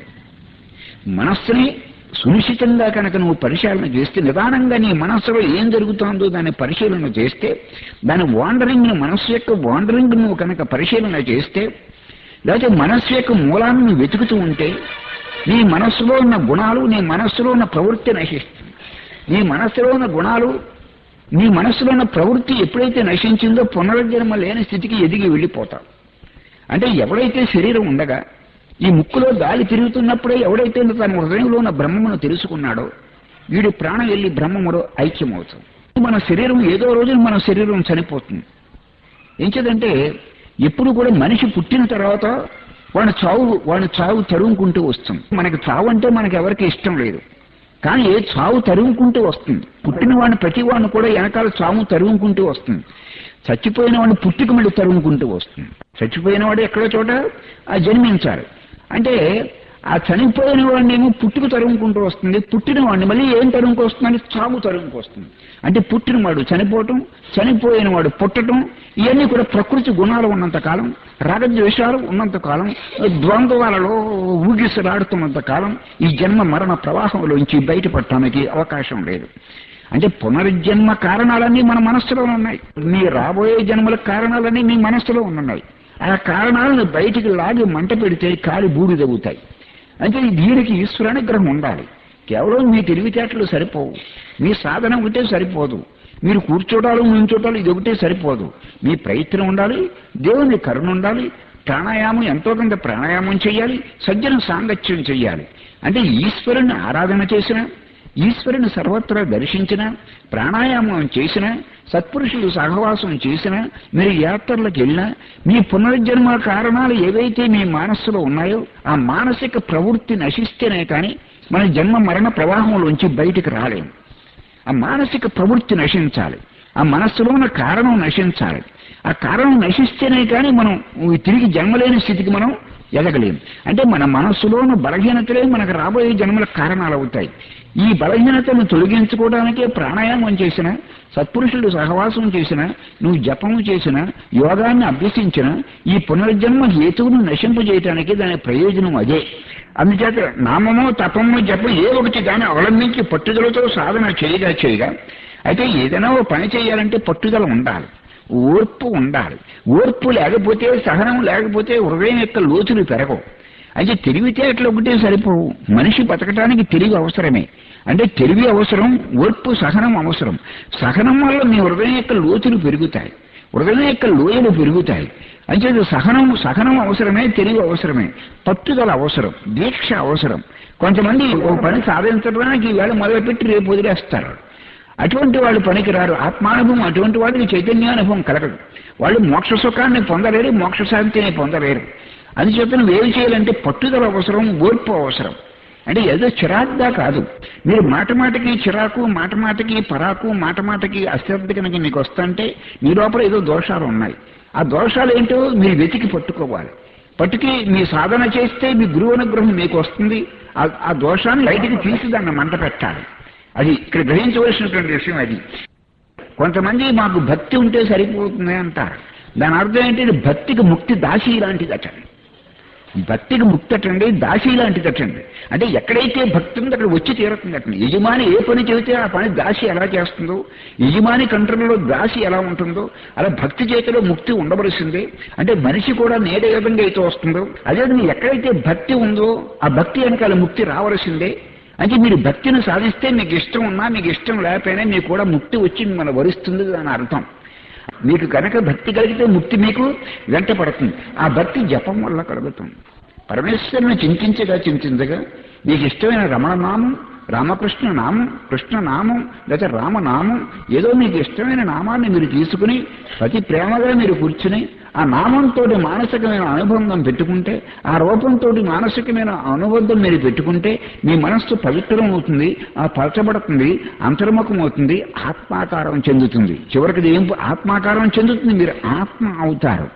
A: మనస్సుని సునిశ్చితంగా కనుక నువ్వు పరిశీలన చేస్తే నిదానంగా నీ మనస్సులో ఏం జరుగుతుందో దాన్ని పరిశీలన చేస్తే దాని వాండరింగ్ మనస్సు యొక్క వాండరింగ్ నువ్వు కనుక పరిశీలన చేస్తే లేకపోతే మనస్సు యొక్క మూలాన్ని నువ్వు వెతుకుతూ ఉంటే నీ మనస్సులో ఉన్న గుణాలు నీ మనస్సులో ఉన్న ప్రవృత్తి నశిస్తుంది నీ మనస్సులో ఉన్న గుణాలు నీ మనస్సులో ఉన్న ప్రవృత్తి ఎప్పుడైతే నశించిందో పునర్జన్మ లేని స్థితికి ఎదిగి వెళ్ళిపోతావు అంటే ఎవడైతే శరీరం ఉండగా ఈ ముక్కులో గాలి తిరుగుతున్నప్పుడే ఎవడైతే తన హృదయంలో ఉన్న బ్రహ్మమును తెలుసుకున్నాడో వీడి ప్రాణం వెళ్ళి బ్రహ్మములో ఐక్యమవుతుంది మన శరీరం ఏదో రోజున మన శరీరం చనిపోతుంది ఎంచేదంటే ఎప్పుడు కూడా మనిషి పుట్టిన తర్వాత వాడి చావు వాడి చావు తరుముకుంటూ వస్తుంది మనకి చావు అంటే మనకి ఎవరికి ఇష్టం లేదు కానీ ఏ చావు తరుముకుంటూ వస్తుంది పుట్టిన వాడిని ప్రతి వాడిని కూడా వెనకాల చావు తరుముకుంటూ వస్తుంది చచ్చిపోయిన వాడిని పుట్టిక మళ్ళీ తరుముకుంటూ వస్తుంది చచ్చిపోయిన వాడు ఎక్కడో చోట ఆ జన్మించాలి అంటే ఆ చనిపోయిన వాడిని ఏమో పుట్టుకు తరుముకుంటూ వస్తుంది పుట్టిన వాడిని మళ్ళీ ఏం తరుముకు వస్తుందంటే చావు తరుముకు వస్తుంది అంటే పుట్టిన వాడు చనిపోవటం చనిపోయిన వాడు పుట్టడం ఇవన్నీ కూడా ప్రకృతి గుణాలు ఉన్నంత కాలం రాగద్వేషాలు ఉన్నంత కాలం ద్వంద్వాలలో ఊగిసలాడుతున్నంత కాలం ఈ జన్మ మరణ ప్రవాహంలోంచి బయటపడటానికి అవకాశం లేదు అంటే పునర్జన్మ కారణాలన్నీ మన మనస్సులో ఉన్నాయి మీ రాబోయే జన్మల కారణాలన్నీ మీ మనస్సులో ఉన్నాయి ఆ కారణాలను బయటికి లాగి మంట పెడితే కాలి బూడి తగ్గుతాయి అంటే దీనికి ఈశ్వరానుగ్రహం ఉండాలి కేవలం మీ తెలివితేటలు సరిపోవు మీ సాధన ఉంటే సరిపోదు మీరు కూర్చోటాలు నుంచోటాలు ఇది ఒకటే సరిపోదు మీ ప్రయత్నం ఉండాలి దేవుని కరుణ ఉండాలి ప్రాణాయామం ఎంతో కొంత ప్రాణాయామం చేయాలి సజ్జన సాంగత్యం చేయాలి అంటే ఈశ్వరుని ఆరాధన చేసిన ఈశ్వరుని సర్వత్రా దర్శించిన ప్రాణాయామం చేసిన సత్పురుషులు సహవాసం చేసిన మీరు యాత్రలకు వెళ్ళినా మీ పునర్జన్మ కారణాలు ఏవైతే మీ మనస్సులో ఉన్నాయో ఆ మానసిక ప్రవృత్తి నశిస్తేనే కానీ మన జన్మ మరణ ప్రవాహంలోంచి బయటికి రాలేము ఆ మానసిక ప్రవృత్తి నశించాలి ఆ మనస్సులో ఉన్న కారణం నశించాలి ఆ కారణం నశిస్తేనే కానీ మనం తిరిగి జన్మలేని స్థితికి మనం ఎదగలేము అంటే మన మనస్సులో ఉన్న బలహీనతలే మనకు రాబోయే జన్మల కారణాలు అవుతాయి ఈ బలహీనతను తొలగించుకోవడానికే ప్రాణాయామం చేసిన సత్పురుషుడు సహవాసం చేసిన నువ్వు జపము చేసిన యోగాన్ని అభ్యసించిన ఈ పునర్జన్మ హేతువును నశింపజేయటానికి దాని ప్రయోజనం అదే అందుచేత నామము తపము జపం ఏ ఒకటి దాన్ని అవలంబించి పట్టుదలతో సాధన చేయగా చేయగా అయితే ఏదైనా ఓ పని చేయాలంటే పట్టుదల ఉండాలి ఓర్పు ఉండాలి ఓర్పు లేకపోతే సహనం లేకపోతే హృదయం యొక్క లోతులు పెరగవు అయితే తెలివితేటలు ఒకటే సరిపోవు మనిషి బతకటానికి తెలివి అవసరమే అంటే తెలివి అవసరం ఓర్పు సహనం అవసరం సహనం వల్ల మీ హృదయం యొక్క లోతులు పెరుగుతాయి హృదయం యొక్క లోయలు పెరుగుతాయి అంచేది సహనం సహనం అవసరమే తెలివి అవసరమే పట్టుదల అవసరం దీక్ష అవసరం కొంతమంది ఒక పని సాధించడానికి ఈవేళ మొదలుపెట్టి రేపు వదిలేస్తారు అటువంటి వాళ్ళు పనికిరారు ఆత్మానుభవం అటువంటి వాళ్ళకి చైతన్యానుభవం కలగదు వాళ్ళు మోక్ష సుఖాన్ని పొందలేరు మోక్ష శాంతిని పొందలేరు అందుచేత నువ్వు ఏం చేయాలంటే పట్టుదల అవసరం ఓర్పు అవసరం అంటే ఏదో చిరాకుగా కాదు మీరు మాట మాటకి చిరాకు మాట మాటకి పరాకు మాట మాటకి అశ్రద్ధ కనుక మీకు వస్తుంటే మీ లోపల ఏదో దోషాలు ఉన్నాయి ఆ దోషాలు ఏంటో మీరు వెతికి పట్టుకోవాలి పట్టుకి మీ సాధన చేస్తే మీ గురువు అనుగ్రహం మీకు వస్తుంది ఆ- ఆ దోషాన్ని బయటికి తీసి దాన్ని మంట పెట్టాలి అది ఇక్కడ గ్రహించవలసినటువంటి విషయం అది కొంతమంది మాకు భక్తి ఉంటే సరిపోతుంది అంటారు దాని అర్థం ఏంటి భక్తికి ముక్తి దాసి లాంటిదట భక్తికి ముక్తి అటండి దాసి లాంటిదటండి అంటే ఎక్కడైతే భక్తి ఉందో అక్కడ వచ్చి తీరుతుందటండి యజమాని ఏ పని చెబితే ఆ పని దాసి ఎలా చేస్తుందో యజమాని కంట్రోల్లో దాసి ఎలా ఉంటుందో అలా భక్తి చేతిలో ముక్తి ఉండవలసిందే అంటే మనిషి కూడా నేడ ఏ విధంగా అయితే వస్తుందో అదేవిధంగా ఎక్కడైతే భక్తి ఉందో ఆ భక్తి వెనకాల ముక్తి రావలసిందే అంటే మీరు భక్తిని సాధిస్తే మీకు ఇష్టం ఉన్నా మీకు ఇష్టం లేకపోయినా మీకు కూడా ముక్తి వచ్చి మిమ్మల్ని వరిస్తుంది దాని అర్థం మీకు కనుక భక్తి కలిగితే ముక్తి మీకు వెంట పడుతుంది ఆ భక్తి జపం వల్ల కలుగుతుంది పరమేశ్వరుని చింతించగా చింతించగా మీకు ఇష్టమైన రమణనామం రామకృష్ణ నామం కృష్ణ నామం లేదా రామనామం ఏదో మీకు ఇష్టమైన నామాన్ని మీరు తీసుకుని ప్రతి ప్రేమగా మీరు కూర్చుని ఆ నామంతో మానసికమైన అనుబంధం పెట్టుకుంటే ఆ రూపంతో మానసికమైన అనుబంధం మీరు పెట్టుకుంటే మీ మనస్సు పవిత్రం అవుతుంది ఆ పరచబడుతుంది అంతర్ముఖం అవుతుంది ఆత్మాకారం చెందుతుంది చివరికి ఇది ఏం ఆత్మాకారం చెందుతుంది మీరు ఆత్మ అవుతారు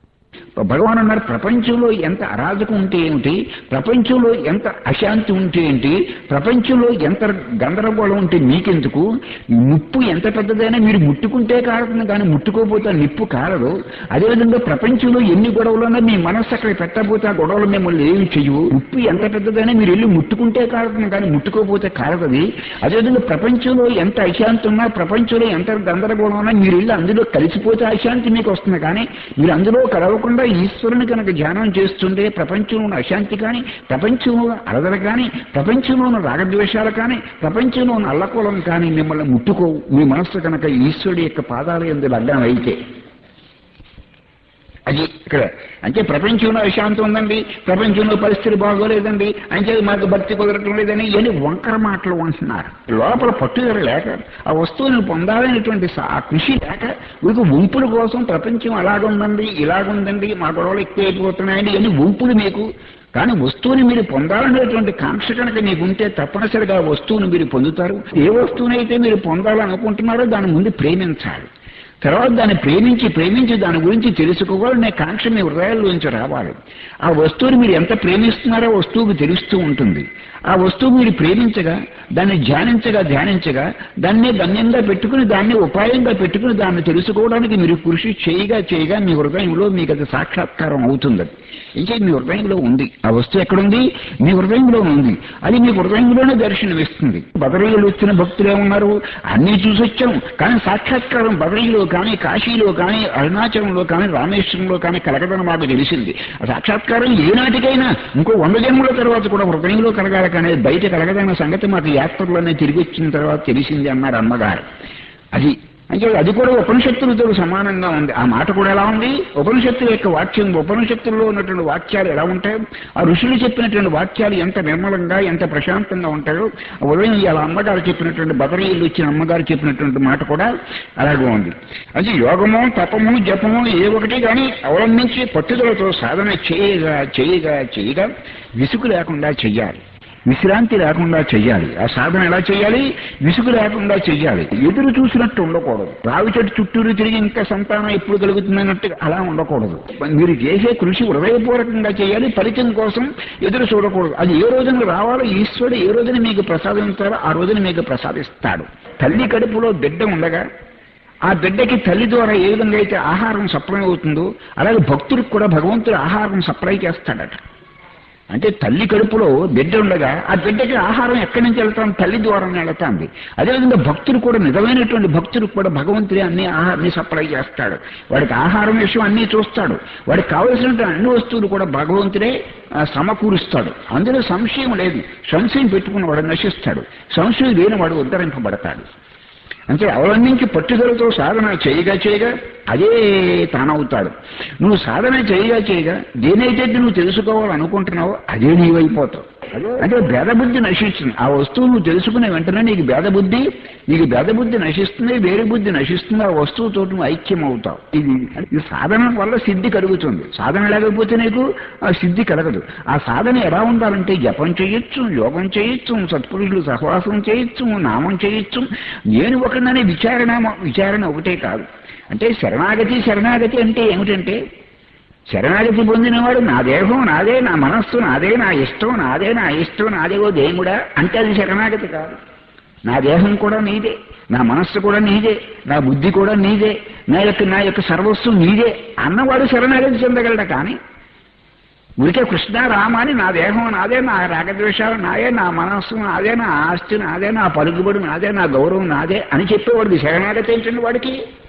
A: భగవాన్ అన్నారు ప్రపంచంలో ఎంత అరాజకం ఉంటే ఏమిటి ప్రపంచంలో ఎంత అశాంతి ఉంటే ఏంటి ప్రపంచంలో ఎంత గందరగోళం ఉంటే మీకెందుకు నిప్పు ఎంత పెద్దదైనా మీరు ముట్టుకుంటే కారుతుంది కానీ ముట్టుకోపోతే ఆ నిప్పు కారదు అదేవిధంగా ప్రపంచంలో ఎన్ని గొడవలున్నా మీ మనస్సు అక్కడ పెట్టకపోతే ఆ గొడవలు మిమ్మల్ని ఏమి చెయ్యవు నిప్పు ఎంత పెద్దదైనా మీరు వెళ్ళి ముట్టుకుంటే కారుతుంది కానీ ముట్టుకోపోతే కారదది అదేవిధంగా ప్రపంచంలో ఎంత అశాంతి ఉన్నా ప్రపంచంలో ఎంత గందరగోళం ఉన్నా మీరు వెళ్ళి అందులో కలిసిపోతే అశాంతి మీకు వస్తుంది కానీ మీరు అందులో కలవకుండా ఈశ్వరుని కనుక ధ్యానం చేస్తుంటే ప్రపంచంలో ఉన్న అశాంతి కానీ ప్రపంచంలో ఉన్న అలదల కానీ ప్రపంచంలో ఉన్న రాగద్వేషాలు కానీ ప్రపంచంలో ఉన్న అల్లకోలం కానీ మిమ్మల్ని ముట్టుకోవు మీ మనస్సు కనుక ఈశ్వరుడి యొక్క పాదాల ఎందు లగ్నం అయితే అది ఇక్కడ అంటే ప్రపంచంలో అశాంతి ఉందండి ప్రపంచంలో పరిస్థితి బాగోలేదండి అంటే మాకు భక్తి కుదరటం లేదని ఇవన్నీ వంకర మాటలు అంటున్నారు లోపల పట్టుదల లేక ఆ వస్తువుని పొందాలనేటువంటి సా- ఆ కృషి లేక మీకు వంపుల కోసం ప్రపంచం అలాగుందండి ఇలాగుందండి మా గొడవలు ఎక్కువైపోతున్నాయండి ఇవన్నీ వంపులు మీకు కానీ వస్తువుని మీరు పొందాలనేటువంటి కాంక్ష కనుక మీకు ఉంటే తప్పనిసరిగా ఆ వస్తువుని మీరు పొందుతారు ఏ వస్తువునైతే మీరు పొందాలనుకుంటున్నారో దాని ముందు ప్రేమించాలి తర్వాత దాన్ని ప్రేమించి ప్రేమించి దాని గురించి తెలుసుకోవాలనే కాంక్ష మీ హృదయాల్లోంచి రావాలి ఆ వస్తువుని మీరు ఎంత ప్రేమిస్తున్నారో ఆ వస్తువుకు తెలుస్తూ ఉంటుంది ఆ వస్తువు మీరు ప్రేమించగా దాన్ని ధ్యానించగా ధ్యానించగా దాన్నే గమ్యంగా పెట్టుకుని దాన్ని ఉపాయంగా పెట్టుకుని దాన్ని తెలుసుకోవడానికి మీరు కృషి చేయగా చేయగా మీ హృదయంలో మీకు అది సాక్షాత్కారం అవుతుంది ఇంకా మీ హృదయంలో ఉంది ఆ వస్తువు ఎక్కడుంది మీ హృదయంలో ఉంది అది మీ హృదయంలోనే దర్శనమిస్తుంది బదరీలు వచ్చిన భక్తులు ఏమన్నారు అన్నీ చూసొచ్చాం కానీ సాక్షాత్కారం బదరీలో కానీ కాశీలో కానీ అరుణాచలంలో కానీ రామేశ్వరంలో కానీ కలగదని మాకు తెలిసింది ఆ సాక్షాత్కారం ఏనాటికైనా ఇంకో వంద జన్మల తర్వాత కూడా హృదయంలో కలగాలి కానీ బయట కలగదన్న సంగతి మాకు యాత్రలోనే తిరిగి వచ్చిన తర్వాత తెలిసింది అన్నారు అమ్మగారు అది అంటే అది కూడా ఉపనిషత్తులతో సమానంగా ఉంది ఆ మాట కూడా ఎలా ఉంది ఉపనిషత్తుల యొక్క వాక్యం ఉపనిషత్తుల్లో ఉన్నటువంటి వాక్యాలు ఎలా ఉంటాయో ఆ ఋషులు చెప్పినటువంటి వాక్యాలు ఎంత నిర్మలంగా ఎంత ప్రశాంతంగా ఉంటాయో ఉదయం ఇలా అమ్మగారు చెప్పినటువంటి బదరీలు ఇచ్చిన అమ్మగారు చెప్పినటువంటి మాట కూడా అలాగే ఉంది అది యోగము తపము జపము ఏ ఒకటి కానీ అవలంబించి పట్టుదలతో సాధన చేయగా చేయగా చేయగా విసుగు లేకుండా చెయ్యాలి విశ్రాంతి లేకుండా చెయ్యాలి ఆ సాధన ఎలా చేయాలి విసుగు లేకుండా చెయ్యాలి ఎదురు చూసినట్టు ఉండకూడదు రావి చెట్టు చుట్టూరు తిరిగి ఇంకా సంతానం ఎప్పుడు కలుగుతుందన్నట్టు అలా ఉండకూడదు మీరు చేసే కృషి హృదయపూర్వకంగా చేయాలి ఫలితం కోసం ఎదురు చూడకూడదు అది ఏ రోజున రావాలో ఈశ్వరుడు ఏ రోజున మీకు ప్రసాదించాలో ఆ రోజున మీకు ప్రసాదిస్తాడు తల్లి కడుపులో బిడ్డ ఉండగా ఆ బిడ్డకి తల్లి ద్వారా ఏ విధంగా అయితే ఆహారం సప్లై అవుతుందో అలాగే భక్తుడికి కూడా భగవంతుడు ఆహారం సప్లై చేస్తాడట అంటే తల్లి కడుపులో బిడ్డ ఉండగా ఆ బిడ్డకి ఆహారం ఎక్కడి నుంచి వెళ్తాం తల్లి ద్వారానే వెళ్తాంది అదేవిధంగా భక్తుడు కూడా నిజమైనటువంటి భక్తుడికి కూడా భగవంతుడే అన్ని ఆహారాన్ని సప్లై చేస్తాడు వాడికి ఆహారం విషయం అన్నీ చూస్తాడు వాడికి కావలసినటువంటి అన్ని వస్తువులు కూడా భగవంతుడే ఆ, సమకూరుస్తాడు అందులో సంశయం లేదు సంశయం పెట్టుకుని వాడు నశిస్తాడు సంశయం లేని వాడు ఉద్ధరింపబడతాడు అంటే అవలంబించి పట్టుదలతో సాధన చేయగా చేయగా అదే తానవుతాడు నువ్వు సాధన చేయగా చేయగా దేనైతే నువ్వు తెలుసుకోవాలనుకుంటున్నావో అదే నీవైపోతావు అంటే భేదబుద్ధి నశిస్తుంది ఆ వస్తువు నువ్వు తెలుసుకునే వెంటనే నీకు భేదబుద్ధి నీకు భేదబుద్ధి నశిస్తుంది వేరే బుద్ధి నశిస్తుంది ఆ వస్తువుతో నువ్వు ఐక్యం అవుతావు ఇది ఈ సాధన వల్ల సిద్ధి కలుగుతుంది సాధన లేకపోతే నీకు ఆ సిద్ధి కలగదు ఆ సాధన ఎలా ఉండాలంటే జపం చేయొచ్చు యోగం చేయొచ్చు సత్పురుషులు సహవాసం చేయొచ్చు నామం చేయొచ్చు నేను ఒకననే విచారణ విచారణ ఒకటే కాదు అంటే శరణాగతి శరణాగతి అంటే ఏమిటంటే శరణాగతి పొందినవాడు నా దేహం నాదే నా మనస్సు నాదే నా ఇష్టం నాదే నా ఇష్టం నాదే ఓ దేవుడా అంటే అది శరణాగతి కాదు నా దేహం కూడా నీదే నా మనస్సు కూడా నీదే నా బుద్ధి కూడా నీదే నా యొక్క నా యొక్క సర్వస్సు నీదే అన్నవాడు శరణాగతి చెందగలడ కానీ ఊరికే కృష్ణ రామ అని నా దేహం నాదే నా రాగద్వేషాలు నాదే నా మనస్సు నాదే నా ఆస్తి నాదే నా పలుకుబడి నాదే నా గౌరవం నాదే అని చెప్పేవాడికి శరణాగతి ఏంటండి వాడికి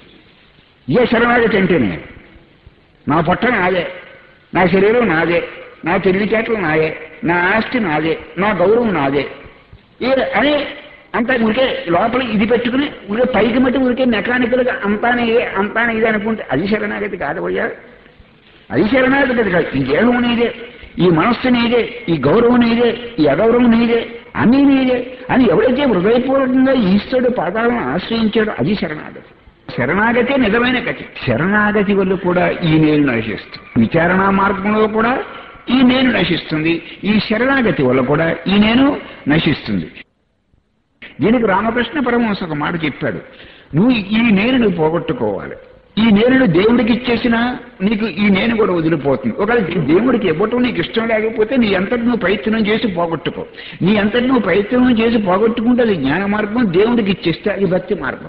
A: ఏ శరణాగతి అంటేనే నా పొట్ట నాదే నా శరీరం నాదే నా తెలివితేటలు నాదే నా ఆస్తి నాదే నా గౌరవం నాదే ఈ అని అంతా ఊరికే లోపల ఇది పెట్టుకుని ఊరికే పైకి మట్టి ఊరికే మెకానికల్గా అంతానే ఇదే అంతానే ఇదే అనుకుంటే అది శరణాగతి కాదు పోయా అది శరణాగతి కాదు ఈ దేహం నీదే ఈ మనస్సు నీదే ఈ గౌరవం నీదే ఈ అగౌరవం నీదే అన్నీ నీదే అని ఎవరైతే హృదయపూర్వకంగా ఈశ్వరుడు పాదాలను ఆశ్రయించాడో అది శరణాగతి శరణాగతి నిజమైన గతి శరణాగతి వల్ల కూడా ఈ నేను నశిస్తుంది విచారణ మార్గంలో కూడా ఈ నేను నశిస్తుంది ఈ శరణాగతి వల్ల కూడా ఈ నేను నశిస్తుంది దీనికి రామకృష్ణ పరమహంస ఒక మాట చెప్పాడు నువ్వు ఈ నేనుని పోగొట్టుకోవాలి ఈ నేనును దేవుడికి ఇచ్చేసినా నీకు ఈ నేను కూడా వదిలిపోతుంది ఒకవేళ దేవుడికి ఇవ్వటం నీకు ఇష్టం లేకపోతే నీ అంతటి నువ్వు ప్రయత్నం చేసి పోగొట్టుకో నీ అంతటి నువ్వు ప్రయత్నం చేసి పోగొట్టుకుంటే అది జ్ఞాన మార్గం దేవుడికి ఇచ్చేస్తే అది భక్తి మార్గం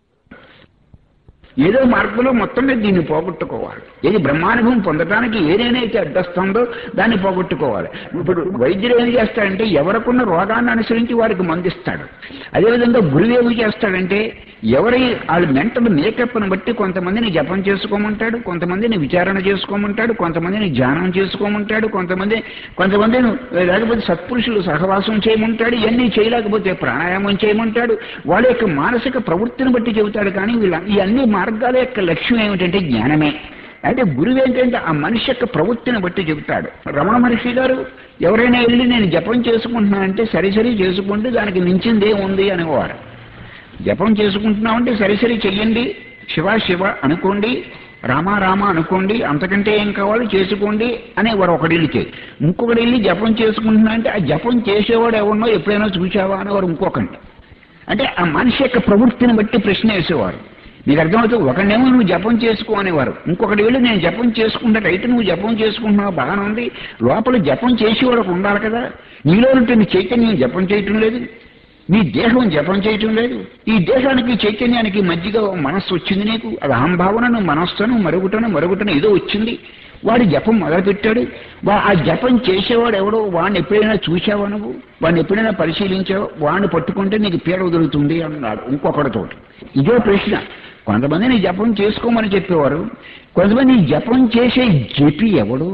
A: ఏదో మార్గంలో మొత్తం మీద దీన్ని పోగొట్టుకోవాలి ఏది బ్రహ్మానుభవం పొందడానికి ఏదేనైతే అడ్డస్తుందో దాన్ని పోగొట్టుకోవాలి ఇప్పుడు వైద్యుడు ఏం చేస్తాడంటే ఎవరికున్న రోగాన్ని అనుసరించి వారికి మందిస్తాడు అదేవిధంగా గురువు ఏమి చేస్తాడంటే ఎవరి వాళ్ళ మెంటల్ మేకప్ను బట్టి కొంతమందిని జపం చేసుకోమంటాడు కొంతమందిని విచారణ చేసుకోమంటాడు కొంతమందిని ధ్యానం చేసుకోమంటాడు కొంతమంది కొంతమందిని లేకపోతే సత్పురుషులు సహవాసం చేయమంటాడు ఇవన్నీ చేయలేకపోతే ప్రాణాయామం చేయమంటాడు వాళ్ళ యొక్క మానసిక ప్రవృత్తిని బట్టి చెబుతాడు కానీ వీళ్ళ ఈ అన్ని మార్గాల యొక్క లక్ష్యం ఏమిటంటే జ్ఞానమే అయితే గురువు ఏంటంటే ఆ మనిషి యొక్క ప్రవృత్తిని బట్టి చెబుతాడు రమణ మహర్షి గారు ఎవరైనా వెళ్ళి నేను జపం చేసుకుంటున్నానంటే సరిసరి చేసుకుంటే దానికి మించింది ఏముంది అనేవారు జపం చేసుకుంటున్నామంటే సరిసరి చెయ్యండి శివ శివ అనుకోండి రామ రామ అనుకోండి అంతకంటే ఏం కావాలి చేసుకోండి అనేవారు ఒకటి వెళ్ళి ఇంకొకటి వెళ్ళి జపం చేసుకుంటున్నా అంటే ఆ జపం చేసేవాడు ఎవరినో ఎప్పుడైనా చూసావా అనేవారు ఇంకొకండి అంటే ఆ మనిషి యొక్క ప్రవృత్తిని బట్టి ప్రశ్న వేసేవారు నీకు అర్థమవుతుంది ఒకడేమో నువ్వు జపం చేసుకో అనేవారు ఇంకొకటి వెళ్ళి నేను జపం చేసుకుంటే రైట్ నువ్వు జపం చేసుకుంటున్నావు బాగానే ఉంది లోపల జపం చేసేవాడికి ఉండాలి కదా నీలో ఉంటే నీ చైతన్యం జపం చేయటం లేదు నీ దేహం జపం చేయటం లేదు ఈ దేహానికి చైతన్యానికి మధ్యగా ఓ మనస్సు వచ్చింది నీకు అది అహంభావనను మనస్సును మరుగుటను మరుగుటను ఏదో వచ్చింది వాడి జపం మొదలుపెట్టాడు వా ఆ జపం చేసేవాడు ఎవడో వాడిని ఎప్పుడైనా చూసావా నువ్వు వాడిని ఎప్పుడైనా పరిశీలించావు వాడిని పట్టుకుంటే నీకు పీడ వదులుతుంది అన్నాడు ఇంకొకటితో ఇదే ప్రశ్న కొంతమంది నీ జపం చేసుకోమని చెప్పేవారు కొంతమంది ఈ జపం చేసే జపి ఎవడు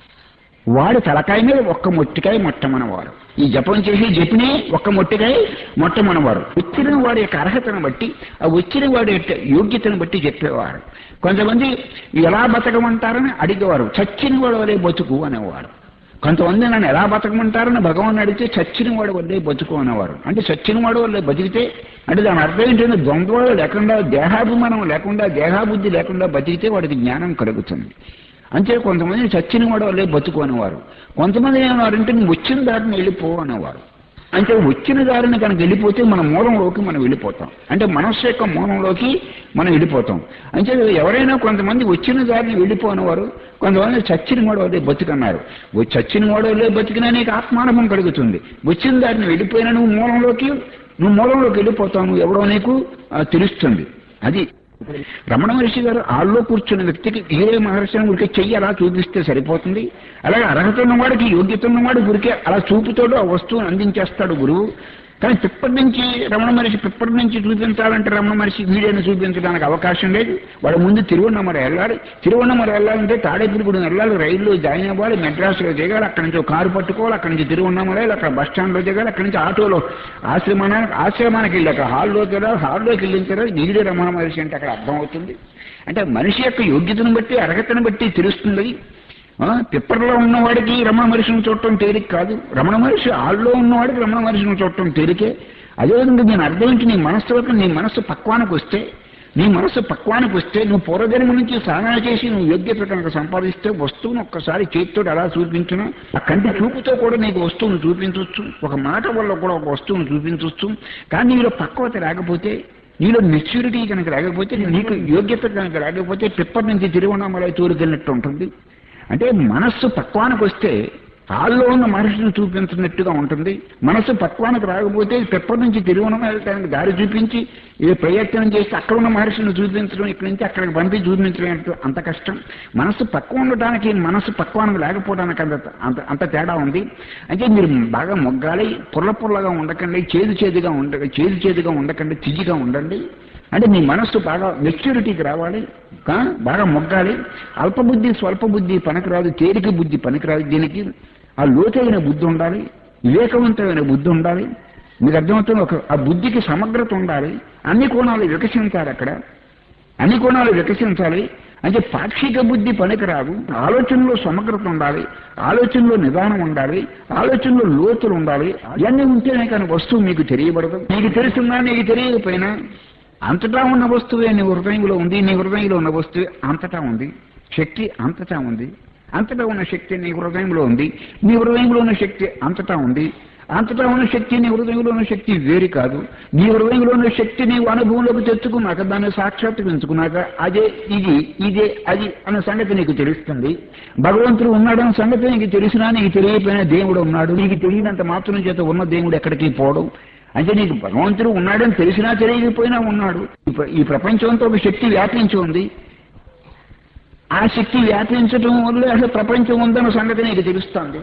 A: వాడు తలకాయ మీద ఒక్క మొట్టికాయ మొట్టమనవారు ఈ జపం చేసి జపిని ఒక్క మొట్టికాయ మొట్టమనవారు వచ్చిన వాడి యొక్క అర్హతను బట్టి ఆ వచ్చిన వాడి యొక్క యోగ్యతను బట్టి చెప్పేవారు కొంతమంది ఎలా బతకమంటారని అడిగేవారు చచ్చిన వాడు వలే బతుకు అనేవారు కొంతమంది నన్ను ఎలా బతకమంటారని భగవాన్ అడిగితే చచ్చిన వాడు వల్లే బతుకు అనేవారు అంటే చచ్చిన వాడు వల్లే బతికితే అంటే దాని అర్థం ఏంటంటే ద్వంద్వాలు లేకుండా దేహాభిమానం లేకుండా దేహాబుద్ధి లేకుండా బతికితే వాడికి జ్ఞానం కలుగుతుంది అంతే కొంతమంది చచ్చిన వాడు వల్లే బతుకు అనేవారు కొంతమంది ఏమన్నారంటే నువ్వు వచ్చిన దారిని వెళ్ళిపో అనేవారు అంటే వచ్చిన దారిని కనుక వెళ్ళిపోతే మన మూలంలోకి మనం వెళ్ళిపోతాం అంటే మనస్సు యొక్క మూలంలోకి మనం వెళ్ళిపోతాం అంటే ఎవరైనా కొంతమంది వచ్చిన దారిని వెళ్ళిపోనేవారు కొంతమంది చచ్చిన వాడు వల్లే బతుకన్నారు ఓ చచ్చిన వాడు వల్లే బతికినా నీకు ఆత్మానుభవం కలుగుతుంది వచ్చిన దారిని వెళ్ళిపోయినా నువ్వు మూలంలోకి నువ్వు మూలంలోకి వెళ్ళిపోతావు నువ్వు ఎవడో నీకు ఆ, తెలుస్తుంది అది రమణ మహర్షి గారు ఆల్లో కూర్చున్న వ్యక్తికి ఏ మహర్షిని ఉడికే చెయ్యి అలా చూపిస్తే సరిపోతుంది అలాగే అర్హత ఉన్నవాడికి యోగ్యత ఉన్నవాడు గురికే అలా చూపుతోడు ఆ వస్తువుని అందించేస్తాడు గురువు కానీ పిప్పటి నుంచి రమణ మహర్షి పిప్పటి నుంచి చూపించాలంటే రమణ మహర్షి వీడియోని చూపించడానికి అవకాశం లేదు వాడు ముందు తిరువన్నమర వెళ్ళాలి తిరువన్నమర వెళ్ళాలంటే తాడేపురిగూడెం వెళ్ళాలి రైల్లో జాయిన్ అవ్వాలి మెడ్రాస్లో దిగాలి అక్కడి నుంచి ఒక కారు పట్టుకోవాలి అక్కడి నుంచి తిరువన్నమర వెళ్ళాలి అక్కడ బస్ స్టాండ్లో దిగాలి అక్కడి నుంచి ఆటోలో ఆశ్రమానికి ఆశ్రమానికి వెళ్ళి అక్కడ హాల్లోకి వెళ్ళాలి హాల్లోకి వెళ్ళిన తర్వాత నీడే రమణ మహర్షి అంటే అక్కడ అర్థమవుతుంది అంటే మనిషి యొక్క యోగ్యతను బట్టి అర్హతను బట్టి తెలుస్తుంది అది. ఆ, పిప్పర్లో ఉన్నవాడికి రమణ మహర్షిని చూడటం తేలిక కాదు రమణ మహర్షి ఆల్లో ఉన్నవాడికి రమణ మహర్షిని చూడటం తేలికే అదేవిధంగా నేను అర్థం ఏంటి నీ మనస్సులోకి నీ మనస్సు పక్వానికి వస్తే నీ మనస్సు పక్వానికి వస్తే నువ్వు పూర్వజన్మ నుంచి సాధన చేసి నువ్వు యోగ్యత కనుక సంపాదిస్తే వస్తువును ఒక్కసారి చేతితో అలా చూపించిన ఆ కంటి చూపుతో కూడా నీకు వస్తువును చూపించవచ్చు ఒక మాట వల్ల కూడా ఒక వస్తువును చూపించవచ్చు కానీ నీలో పక్వత లేకపోతే నీలో మెచ్యూరిటీ కనుక లేకపోతే నీకు యోగ్యత కనుక లేకపోతే పిప్పటి నుంచి తిరువண்ணామలై తోలుకెళ్ళినట్టు ఉంటుంది అంటే మనస్సు పక్వానికి వస్తే హాల్లో ఉన్న మనిషిని చూపించినట్టుగా ఉంటుంది మనస్సు పక్వానికి రాకపోతే పెప్పటి నుంచి తిరువనం వెళ్ళటానికి దారి చూపించి ఏ ప్రయత్నం చేస్తే అక్కడ ఉన్న మహర్షిని చూపించడం ఇక్కడి నుంచి అక్కడికి పంపి చూపించడం అంటే అంత కష్టం మనస్సు పక్వం ఉండటానికి మనస్సు పక్వానికి లేకపోవడానికి అంత అంత అంత తేడా ఉంది అంటే మీరు బాగా మొగ్గాలి పుల్ల పుల్లగా ఉండకండి చేదు చేదుగా ఉండ చేదు చేదుగా ఉండకండి తిజిగా ఉండండి అంటే మీ మనస్సు బాగా మెచ్యూరిటీకి రావాలి కా? బాగా మొగ్గాలి అల్పబుద్ధి స్వల్ప బుద్ధి పనికిరాదు తేలిక బుద్ధి పనికిరాదు దీనికి ఆ లోతైన బుద్ధి ఉండాలి వివేకవంతమైన బుద్ధి ఉండాలి మీకు అర్థమవుతుంది ఒక ఆ బుద్ధికి సమగ్రత ఉండాలి అన్ని కోణాలు వికసించాలి అక్కడ అన్ని కోణాలు వికసించాలి అంటే పాక్షిక బుద్ధి పనికిరాదు ఆలోచనలో సమగ్రత ఉండాలి ఆలోచనలో నిదానం ఉండాలి ఆలోచనలో లోతులు ఉండాలి ఇవన్నీ ఉంటేనే కానీ వస్తువు మీకు తెలియబడదు నీకు తెలుసున్నా నీకు తెలియకపోయినా అంతటా ఉన్న వస్తువే నీ హృదయంలో ఉంది నీ హృదయంలో ఉన్న వస్తువే అంతటా ఉంది శక్తి అంతటా ఉంది అంతటా ఉన్న శక్తి నీ హృదయంలో ఉంది నీ హృదయంలో ఉన్న శక్తి అంతటా ఉంది అంతటా ఉన్న శక్తి నీ హృదయంలో ఉన్న శక్తి వేరు కాదు నీ హృదయంలో ఉన్న శక్తి నీవు అనుభవంలోకి తెచ్చుకున్నాక దాన్ని సాక్షాత్కరించుకున్నాక అదే ఇది ఇదే అది అన్న సంగతి నీకు తెలుస్తుంది భగవంతుడు ఉన్నాడన్న సంగతి నీకు తెలిసినా నీకు తెలియకపోయినా దేవుడు ఉన్నాడు నీకు తెలియనంత మాత్రం చేత ఉన్న దేవుడు ఎక్కడికి పోవడం అంటే నీకు భగవంతుడు ఉన్నాడని తెలిసినా తెలియకపోయినా ఉన్నాడు ఈ ప్ర- ఈ ప్రపంచంతో ఒక శక్తి వ్యాపించి ఉంది ఆ శక్తి వ్యాపించడం వల్ల అసలు ప్రపంచం ఉందన్న సంగతి నీకు తెలుస్తుంది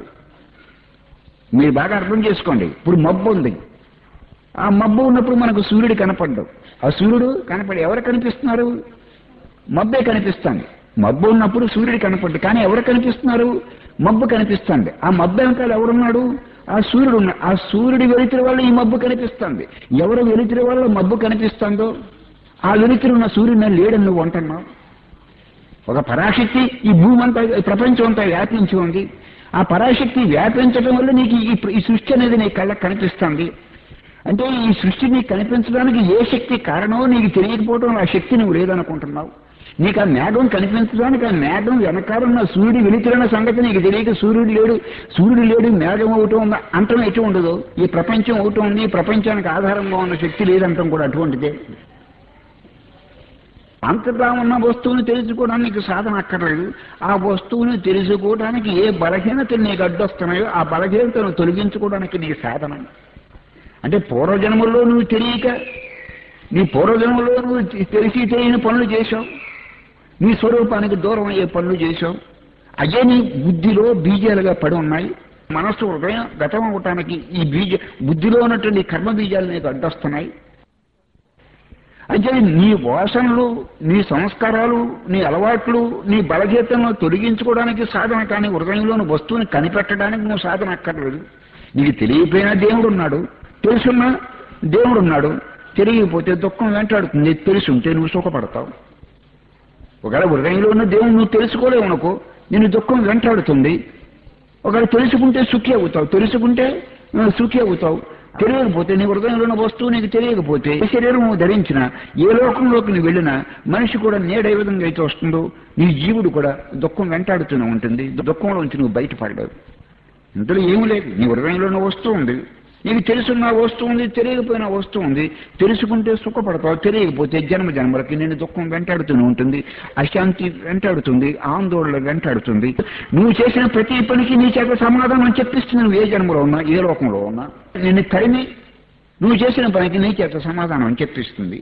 A: మీరు బాగా అర్థం చేసుకోండి ఇప్పుడు మబ్బు ఉంది ఆ మబ్బు ఉన్నప్పుడు మనకు సూర్యుడు కనపడ్డు ఆ సూర్యుడు కనపడి ఎవరు కనిపిస్తున్నారు మబ్బే కనిపిస్తుంది మబ్బు ఉన్నప్పుడు సూర్యుడు కనపడ్డు కానీ ఎవరు కనిపిస్తున్నారు మబ్బు కనిపిస్తుంది ఆ మబ్బు వెనకాల ఎవరున్నాడు ఆ సూర్యుడు ఉన్నాడు ఆ సూర్యుడి వెలుతురు వల్ల ఈ మబ్బు కనిపిస్తుంది ఎవరు వెలుతురు వల్ల మబ్బు కనిపిస్తుందో ఆ వెలుతురు ఉన్న సూర్యుడు లేడని నువ్వు అంటున్నావు ఒక పరాశక్తి ఈ భూమి అంతా ఈ ప్రపంచం అంతా వ్యాపించి ఉంది ఆ పరాశక్తి వ్యాపించడం వల్ల నీకు ఈ ఈ సృష్టి అనేది నీ కళ్ళకు కనిపిస్తుంది అంటే ఈ సృష్టి నీకు కనిపించడానికి ఏ శక్తి కారణమో నీకు తెలియకపోవడం ఆ శక్తి నువ్వు లేదనుకుంటున్నావు నీకు ఆ మేఘం కనిపించడానికి ఆ మేఘం వెనకాలన్న సూర్యుడు వెలుతురన్న సంగతి నీకు తెలియక సూర్యుడు లేడు సూర్యుడు లేడు మేఘం ఒకటి ఉంది అంటం ఎటు ఉండదు ఈ ప్రపంచం ఒకటి ఉంది ఈ ప్రపంచానికి ఆధారంగా ఉన్న శక్తి లేదంటాం కూడా అటువంటిదే అంతటా ఉన్న వస్తువుని తెలుసుకోవడానికి సాధన అక్కర్లేదు ఆ వస్తువుని తెలుసుకోవడానికి ఏ బలహీనతలు నీకు అడ్డొస్తున్నాయో ఆ బలహీనతను తొలగించుకోవడానికి నీ సాధన అంటే పూర్వజన్మలో నువ్వు తెలియక నీ పూర్వజన్మలో నువ్వు తెలిసి తెలియని పనులు చేశావు నీ స్వరూపానికి దూరం అయ్యే పనులు చేశావు అదే నీ బుద్ధిలో బీజాలుగా పడి ఉన్నాయి మనస్సు హృదయం గతం అవటానికి ఈ బీజ బుద్ధిలో ఉన్నటువంటి కర్మ బీజాలు నీకు అడ్డొస్తున్నాయి అంటే నీ వాసనలు నీ సంస్కారాలు నీ అలవాట్లు నీ బలహీతలను తొలగించుకోవడానికి సాధన కానీ హృదయంలోని వస్తువుని కనిపెట్టడానికి నువ్వు సాధన అక్కర్లేదు నీకు తెలియపోయినా దేవుడు ఉన్నాడు తెలుసున్నా దేవుడు ఉన్నాడు తెలియకపోతే దుఃఖం వెంటాడుతుంది తెలుసుంటే నువ్వు సుఖపడతావు ఒకవేళ హృదయంలో ఉన్న దేవుడు నువ్వు తెలుసుకోలేవు అనుకో నేను దుఃఖం వెంటాడుతుంది ఒకవేళ తెలుసుకుంటే సుఖి అవుతావు తెలుసుకుంటే ఆ, సుఖి అవుతావు తెలియకపోతే నీ హృదయంలో ఉన్న వస్తువు నీకు తెలియకపోతే ఏ శరీరం నువ్వు ధరించినా ఏ లోకంలోకి నువ్వు వెళ్ళినా మనిషి కూడా నేడే విధంగా అయితే వస్తుందో నీ జీవుడు కూడా దుఃఖం వెంటాడుతూనే ఉంటుంది దుఃఖంలోంచి నువ్వు బయటపడలేవు ఇందులో ఏమీ లేదు నీ హృదయంలో ఉన్న వస్తువు ఉంది నీకు తెలుసున్న వస్తువు ఉంది తెలియకపోయిన వస్తువు ఉంది తెలుసుకుంటే సుఖపడతావు తెలియకపోతే జన్మ జన్మలకి నేను దుఃఖం వెంటాడుతూనే ఉంటుంది అశాంతి వెంటాడుతుంది ఆందోళన వెంటాడుతుంది నువ్వు చేసిన ప్రతి పనికి నీ చేత సమాధానం చెప్పిస్తుంది నువ్వు ఏ జన్మలో ఉన్నా ఏ లోకంలో ఉన్నా నిన్ను తరిమి నువ్వు చేసిన పనికి నీ చేత సమాధానం చెప్పిస్తుంది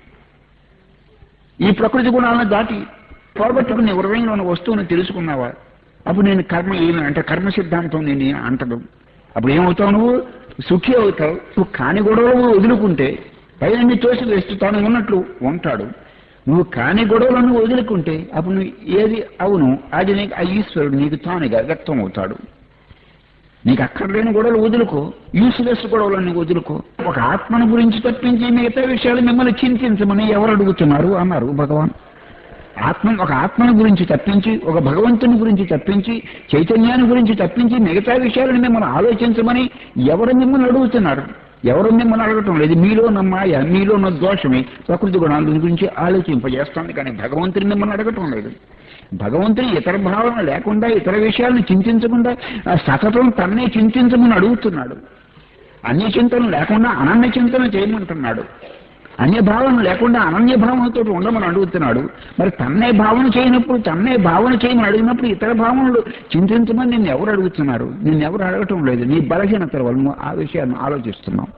A: ఈ ప్రకృతి గుణాలను దాటి పోగొట్టుకుని హృదయంలో ఉన్న వస్తువుని తెలుసుకున్నావా అప్పుడు నేను కర్మ ఏమి అంటే కర్మ సిద్ధాంతం నేను అంటదు అప్పుడు ఏమవుతావు నువ్వు సుఖి అవుతావు నువ్వు కాని గొడవలు వదులుకుంటే పైన తోసి వేస్తూ తాను ఉన్నట్లు ఉంటాడు నువ్వు కాని గొడవలను వదులుకుంటే అప్పుడు నువ్వు ఏది అవును అది నీకు ఆ ఈశ్వరుడు నీకు తానుగా వ్యక్తం అవుతాడు నీకు అక్కర్లేని గొడవలు వదులుకో యూస్లెస్ గొడవలన్నీ వదులుకో ఒక ఆత్మను గురించి తప్పించి మిగతా విషయాలు మిమ్మల్ని చింతించమని ఎవరు అడుగుతున్నారు అన్నారు భగవాన్ ఆత్మ ఒక ఆత్మను గురించి తప్పించి ఒక భగవంతుని గురించి తప్పించి చైతన్యాన్ని గురించి తప్పించి మిగతా విషయాలను మిమ్మల్ని ఆలోచించమని ఎవరు మిమ్మల్ని అడుగుతున్నారు ఎవరు మిమ్మల్ని అడగటం లేదు మీలో ఉన్న మాయ మీలో ఉన్న దోషమే ప్రకృతి గుణాల గురించి ఆలోచింపజేస్తుంది కానీ భగవంతుని మిమ్మల్ని అడగటం లేదు భగవంతుని ఇతర భావన లేకుండా ఇతర విషయాలను చింతించకుండా ఆ సతతం తన్నే చింతించమని అడుగుతున్నాడు అన్య చింతన లేకుండా అనన్య చింతన చేయమంటున్నాడు అన్య భావన లేకుండా అనన్య భావనతో ఉండమని అడుగుతున్నాడు మరి తన్నే భావన చేయనప్పుడు తన్నే భావన చేయమని అడిగినప్పుడు ఇతర భావనలు చింతించమని నిన్ను ఎవరు అడుగుతున్నారు నిన్ను ఎవరు అడగటం లేదు నీ బలహీనతల వల్ల నువ్వు ఆ విషయాన్ని ఆలోచిస్తున్నావు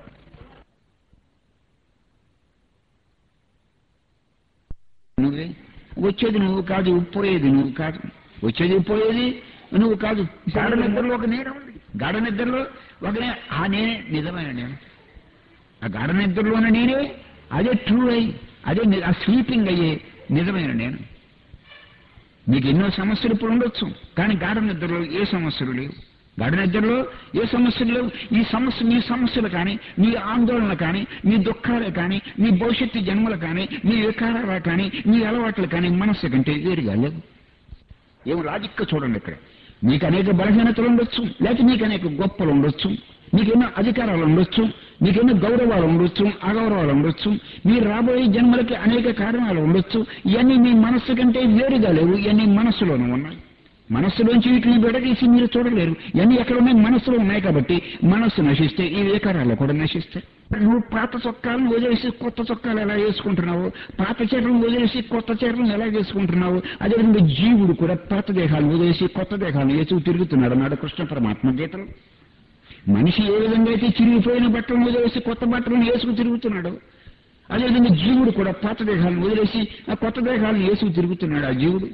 A: నువ్వే వచ్చేది నువ్వు కాదు పోయేది నువ్వు కాదు వచ్చేది పోయేది నువ్వు కాదు గాఢ నిద్రలో ఒక నేర ఉంది గాఢ నిద్రలో ఒక నే ఆ నేనే నిజమైన నేను ఆ గాఢ నిద్రలోని నేనే అదే ట్రూ అయ్యి అదే ని- ఆ స్లీపింగ్ అయ్యే నిజమైన నేను మీకు ఎన్నో సమస్యలు ఇప్పుడు ఉండొచ్చు కానీ గాఢ నిద్రలో ఏ సమస్యలు లేవు గాఢ నిద్రలో ఏ సమస్యలు లేవు ఈ సమస్య మీ సమస్యలు కానీ మీ ఆందోళన కానీ మీ దుఃఖాలు కానీ మీ భవిష్యత్తు జన్మలు కానీ మీ వికారాలు కానీ మీ అలవాట్లు కానీ మనస్సు కంటే వేరుగా లేవు ఏం లాజిక్గా చూడండి ఇక్కడ మీకు అనేక బలహీనతలు ఉండొచ్చు లేకపోతే మీకు అనేక గొప్పలు ఉండొచ్చు మీకు ఎన్నో అధికారాలు ఉండొచ్చు మీకు ఎన్నో గౌరవాలు ఉండొచ్చు అగౌరవాలు ఉండొచ్చు మీరు రాబోయే జన్మలకి అనేక కారణాలు ఉండొచ్చు ఇవన్నీ మీ మనస్సు కంటే వేరుగా లేవు ఇవన్నీ మనస్సులోనే ఉన్నాయి మనస్సులోంచి వీటిని విడదీసి మీరు చూడలేరు ఇవన్నీ ఎక్కడ ఉన్నాయి మనస్సులో ఉన్నాయి కాబట్టి మనస్సు నశిస్తే ఈ వికారాలు కూడా నశిస్తాయి నువ్వు పాత చొక్కాలను వదిలేసి కొత్త చొక్కాలు ఎలా వేసుకుంటున్నావు పాత చీరలను వదిలేసి కొత్త చీరలను ఎలా వేసుకుంటున్నావు అదేవిధంగా జీవుడు కూడా పాత దేహాలను వదిలేసి కొత్త దేహాలను వేసుకు తిరుగుతున్నాడు అన్నాడు కృష్ణ పరమాత్మ గీతలు మనిషి ఏ విధంగా అయితే చిరిగిపోయిన బట్టలను వదిలేసి కొత్త బట్టలను వేసుకు తిరుగుతున్నాడు అదేవిధంగా జీవుడు కూడా పాత దేహాలను వదిలేసి ఆ కొత్త దేహాలను వేసుకు తిరుగుతున్నాడు ఆ జీవుడు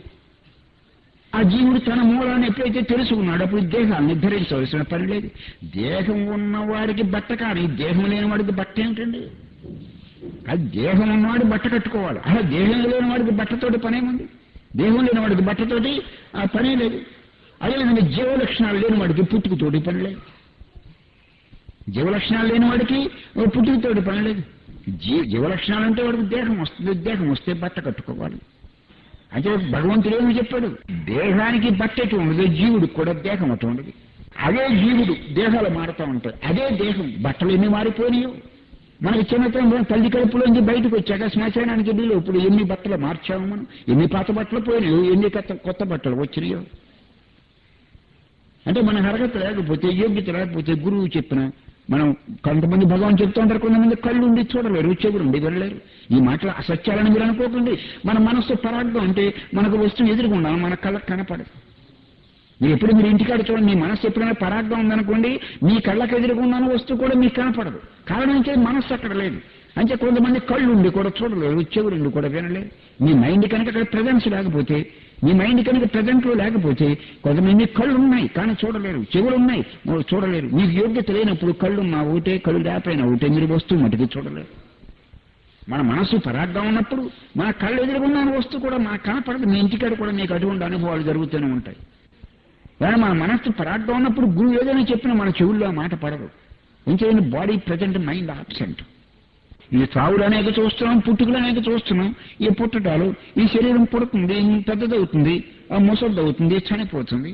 A: ఆ జీవుడు తన మూలాన్ని ఎప్పుడైతే తెలుసుకున్నాడు అప్పుడు దేహాన్ని ధరించవలసిన పని లేదు దేహం ఉన్నవాడికి బట్ట కానీ దేహం లేని వాడికి బట్ట ఏమిటండి అది దేహం ఉన్నవాడు బట్ట కట్టుకోవాలి అలా దేహం లేని వాడికి బట్టతోటి పనేముంది దేహం లేని వాడికి బట్టతోటి ఆ పనే లేదు అదేవిధంగా జీవ లక్షణాలు లేని వాడికి పుట్టుకతోటి పని లేదు జీవ లక్షణాలు లేని వాడికి ఓ పుట్టుకతోటి పని లేదు జీ జీవ లక్షణాలు అంటే వాడికి దేహం వస్తుంది దేహం వస్తే బట్ట కట్టుకోవాలి అంటే భగవంతుడు ఏమి చెప్పాడు దేహానికి బట్టెటు ఉండదు జీవుడికి కూడా దేహం అటు ఉండదు అదే జీవుడు దేహాలు మారుతూ ఉంటాయి అదే దేహం బట్టలు ఎన్ని మారిపోయినాయో మనకి చిన్నతనంలో తల్లి కడుపులోంచి బయటకు వచ్చాక శ్మశానానికి బిల్లు ఇప్పుడు ఎన్ని బట్టలు మార్చాము మనం ఎన్ని పాత బట్టలు పోయినాయో ఎన్ని కొత్త కొత్త బట్టలు వచ్చినాయో అంటే మన అర్హత లేకపోతే యోగ్యత లేకపోతే గురువు చెప్పిన మనం కొంతమంది భగవాన్ చెప్తూ ఉంటారు కొంతమంది కళ్ళు ఉండి చూడలేరు చెవులు ఉండి వినలేరు ఈ మాటలు అసత్యాలని మీరు అనుకోకండి మన మనస్సు పరాగ్యం అంటే మనకు వస్తువు ఎదురుకుండా మన కళ్ళకు కనపడదు మీరు ఎప్పుడు మీరు ఇంటికాడ చూడండి మీ మనస్సు ఎప్పుడైనా పరాగ్గా ఉందనుకోండి మీ కళ్ళకు ఎదురుకున్నాను వస్తువు కూడా మీకు కనపడదు కారణం అంటే మనస్సు అక్కడ లేదు అంటే కొంతమంది కళ్ళు ఉండి కూడా చూడలేరు చెవులు ఉండి కూడా వినలేరు మీ మైండ్ కనుక అక్కడ ప్రజెన్స్ లేకపోతే మీ మైండ్ కనుక ప్రజెంట్ లో లేకపోతే కొంతమంది కళ్ళు ఉన్నాయి కానీ చూడలేరు చెవులు ఉన్నాయి మీరు చూడలేరు మీకు యోగ్యత లేనప్పుడు కళ్ళు ఉన్నా ఒకటే కళ్ళు లేకపోయినా ఒకటే మీరు వస్తువు మటుకు చూడలేరు మన మనసు పరాగ్గా ఉన్నప్పుడు మన కళ్ళు ఎదురుకున్న వస్తువు కూడా మనకు కనపడదు మీ ఇంటికాడ కూడా మీకు అటువంటి అనుభవాలు జరుగుతూనే ఉంటాయి కానీ మన మనస్సు పరాగ్గా ఉన్నప్పుడు గురువు ఏదైనా చెప్పినా మన చెవుల్లో ఆ మాట పడదు ఇంకేమైనా బాడీ ప్రజెంట్ మైండ్ ఆబ్సెంట్ ఈ చావులు అనేక చూస్తున్నాం పుట్టుకలు అనేక చూస్తున్నాం ఈ పుట్టటాలు ఈ శరీరం పుడుతుంది పెద్దదవుతుంది ఆ ముసలిదవుతుంది చనిపోతుంది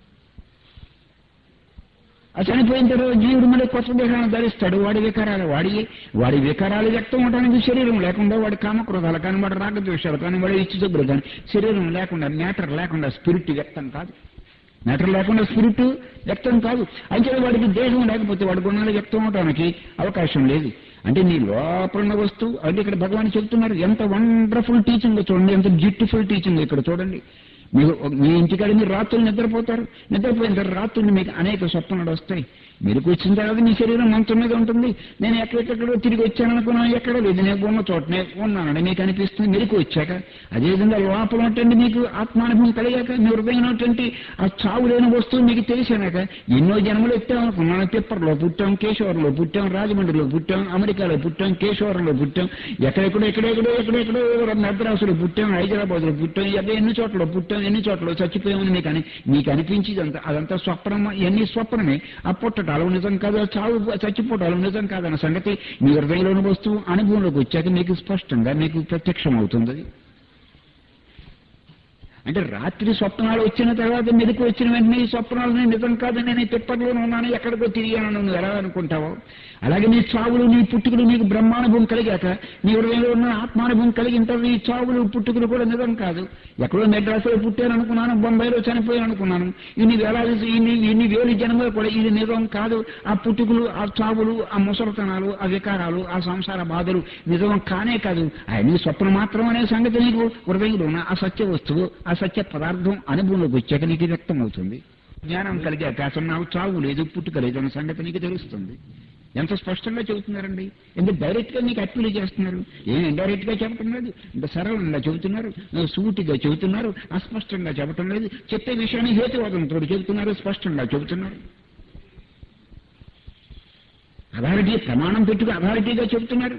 A: ఆ చనిపోయిన తర్వాత జీవుడు మళ్ళీ కొత్త దేహాన్ని ధరిస్తాడు వాడి వికారాలు వాడి వాడి వికారాలు వ్యక్తం అవడానికి శరీరం లేకుండా వాడి కామక్రోధాలు కానీ వాడి రాగద్వేషాలు కానీ వాడి ఇచ్చుదగ్గులు కానీ శరీరం లేకుండా మ్యాటర్ లేకుండా స్పిరిట్ వ్యక్తం కాదు మ్యాటర్ లేకుండా స్పిరిట్ వ్యక్తం కాదు అయితే వాడికి దేహం లేకపోతే వాడి గుణాలు వ్యక్తం అవడానికి అవకాశం లేదు అంటే నీ లోపల ఉన్న వస్తువు అంటే ఇక్కడ భగవాన్ చెప్తున్నారు ఎంత వండర్ఫుల్ టీచింగ్ చూడండి ఎంత బ్యూటిఫుల్ టీచింగ్ ఇక్కడ చూడండి మీకు మీ ఇంటికాడ మీరు రాత్రులు నిద్రపోతారు నిద్రపోయిన తర్వాత రాత్రులు మీకు అనేక స్వప్నాలు వస్తాయి మీరు వచ్చిన తర్వాత మీ శరీరం మంచం మీద ఉంటుంది నేను ఎక్కడెక్కడో తిరిగి వచ్చాను అనుకున్నాను ఎక్కడ లేదు నేను ఉన్న చోటనే ఉన్నానని మీకు అనిపిస్తుంది మెరుకు వచ్చాక అదేవిధంగా లోపల ఉన్నటువంటి మీకు ఆత్మానుభవం కలిగాక మీ హృదయం ఉన్నటువంటి ఆ చావు లేని వస్తువు మీకు తెలిసాక ఎన్నో జన్మలు ఎత్తామనుకున్నాను పిప్పర్లో పుట్టాం కేశవరంలో పుట్టాం రాజమండ్రిలో పుట్టాం అమెరికాలో పుట్టాం కేశవరంలో పుట్టాం ఎక్కడెక్కడో ఎక్కడెక్కడో ఎక్కడెక్కడో మద్రాసులో పుట్టాం హైదరాబాద్ లో పుట్టాం ఎక్కడ ఎన్ని చోట్ల పుట్టాం ఎన్ని చోట్ల చచ్చిపోయామని మీకు అని మీకు అనిపించింది అంత అదంతా స్వప్నం ఎన్ని స్వప్నమే ఆ పుట్టటాలు నిజం కాదు ఆ చావు చచ్చిపోవటాలు నిజం కాదన్న సంగతి మీ హృదయంలోని వస్తువు అనుభవంలోకి వచ్చాక మీకు స్పష్టంగా మీకు ప్రత్యక్షం అవుతుంది అంటే రాత్రి స్వప్నాలు వచ్చిన తర్వాత మెలకు వచ్చిన వెంటనే ఈ స్వప్నాలు నిజం కాదు నేను ఈ పిప్పర్లోనే ఉన్నాను ఎక్కడికో తిరిగాను నువ్వు ఎలా అనుకుంటావో అలాగే నీ చావులు నీ పుట్టుకలు నీకు బ్రహ్మానుభవం కలిగాక నీ హృదయంలో ఉన్న ఆత్మానుభవం కలిగిన తర్వాత ఈ చావులు పుట్టుకలు కూడా నిజం కాదు ఎక్కడో మెడ్రాసులో పుట్టాను అనుకున్నాను బొంబాయిలో చనిపోయాను అనుకున్నాను ఇన్ని వేలాది ఇన్ని ఇన్ని వేలు జన్మలు కూడా ఇది నిజం కాదు ఆ పుట్టుకలు ఆ చావులు ఆ ముసలితనాలు ఆ వికారాలు ఆ సంసార బాధలు నిజం కానే కాదు అవన్నీ స్వప్నం మాత్రం అనే సంగతి నీకు హృదయంలో ఉన్న ఆ సత్య వస్తువు ఆ సత్య పదార్థం అనుభవంలోకి వచ్చాక నీకు వ్యక్తం అవుతుంది జ్ఞానం కలిగాక అసలు నాకు చావు లేదు పుట్టుక లేదు అన్న సంగతి నీకు తెలుస్తుంది ఎంత స్పష్టంగా చెబుతున్నారండి ఎంత డైరెక్ట్ గా నీకు అప్పీల్ చేస్తున్నారు ఏం ఇండైరెక్ట్ గా చెప్పటం లేదు ఇంత సరళంగా చెబుతున్నారు సూటిగా చెబుతున్నారు అస్పష్టంగా చెప్పటం లేదు చెప్పే విషయాన్ని హేతువాదంతో చెబుతున్నారు స్పష్టంగా చెబుతున్నారు అథారిటీ ప్రమాణం పెట్టుకు అథారిటీగా చెబుతున్నారు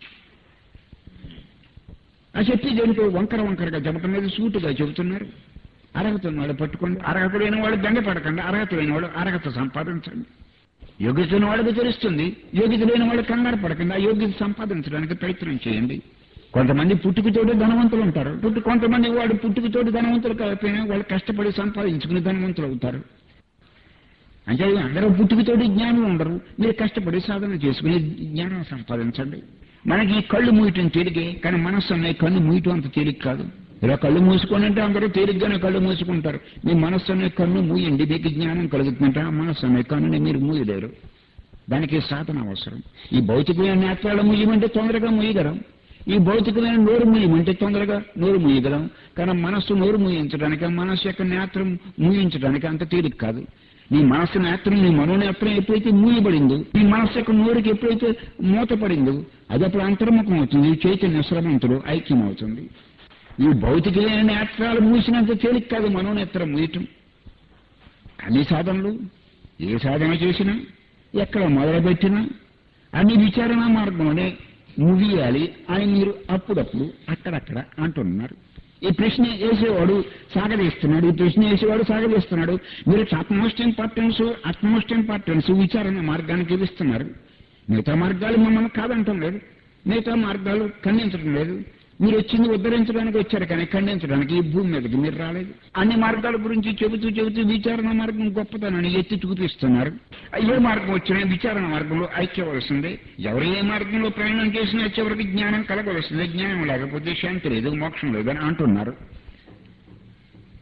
A: ఆ చెప్పేది ఏంటో వంకర వంకరగా చెప్పటం లేదు సూటుగా చెబుతున్నారు అర్హత ఉన్నవాడు పట్టుకోండి అర్హత లేని వాడు దండ పడకండి అర్హత లేని వాడు అర్హత సంపాదించండి యోగ్యత ఉన్న వాడికి తెలుస్తుంది యోగ్యత లేని వాడు కంగారు పడకండి ఆ యోగ్యత సంపాదించడానికి ప్రయత్నం చేయండి కొంతమంది పుట్టుకతోటి ధనవంతులు ఉంటారు పుట్టు కొంతమంది వాడు పుట్టుకతోటి ధనవంతులు కాకపోయినా వాళ్ళు కష్టపడి సంపాదించుకుని ధనవంతులు అవుతారు అంటే అందరూ పుట్టుకతోటి జ్ఞానం ఉండరు మీరు కష్టపడి సాధన చేసుకుని జ్ఞానం సంపాదించండి మనకి ఈ కళ్ళు మూయటం తేలికే కానీ మనస్సు అనే కన్ను మూయటం అంత తేలిక కాదు ఇలా కళ్ళు మూసుకొని అంటే అందరూ తేలిగ్గానే కళ్ళు మూసుకుంటారు మీ మనస్సు అనే కన్ను మూయండి మీకు జ్ఞానం కలుగుతుందంటే ఆ మనస్సు అనే కన్నుని మీరు మూయలేరు దానికి సాధన అవసరం ఈ భౌతికమైన నేత్రాలు మూయమంటే తొందరగా మూయగలం ఈ భౌతికమైన నోరు మూయమంటే తొందరగా నోరు మూయగలం కానీ మనస్సు నోరు మూయించడానికి మనస్సు యొక్క నేత్రం మూయించడానికి అంత తేలిక కాదు నీ మనస్సు నేత్రం నీ మనోనేత్రం ఎప్పుడైతే మూయబడిందో నీ మనస్సు యొక్క నోరుకి ఎప్పుడైతే మూతపడిందో అది అప్పుడు అంతర్ముఖం అవుతుంది చైతన్య శ్రమంతుడు ఐక్యం అవుతుంది ఈ భౌతికమైన నేత్రాలు మూసినంత తేలిక కాదు మనోనేత్రం మూయటం అన్ని సాధనలు ఏ సాధన చేసినా ఎక్కడ మొదలుపెట్టినా అన్ని విచారణ మార్గంలోనే ముగియాలి అని మీరు అప్పుడప్పుడు అక్కడక్కడ అంటున్నారు ఈ ప్రశ్న వేసేవాడు సాగదీస్తున్నాడు ఈ ప్రశ్న వేసేవాడు సాగదీస్తున్నాడు మీరు అట్మోస్ట్ ఇంపార్టెన్స్ అట్మోస్ట్ ఇంపార్టెన్స్ విచారణ మార్గానికి ఇస్తున్నారు మిగతా మార్గాలు మమ్మల్ని కాదంటం లేదు మిగతా మార్గాలు ఖండించడం లేదు మీరు వచ్చింది ఉద్ధరించడానికి వచ్చారు కానీ ఖండించడానికి ఈ భూమి మీదకి మీరు రాలేదు అన్ని మార్గాల గురించి చెబుతూ చెబుతూ విచారణ మార్గం గొప్పతనాన్ని ఎత్తి చూపిస్తున్నారు ఏ మార్గం వచ్చినా విచారణ మార్గంలో ఐక్యవలసిందే ఎవరు ఏ మార్గంలో ప్రయాణం చేసినా చివరికి జ్ఞానం కలగవలసిందే జ్ఞానం లేకపోతే శాంతి లేదు మోక్షం లేదు అని అంటున్నారు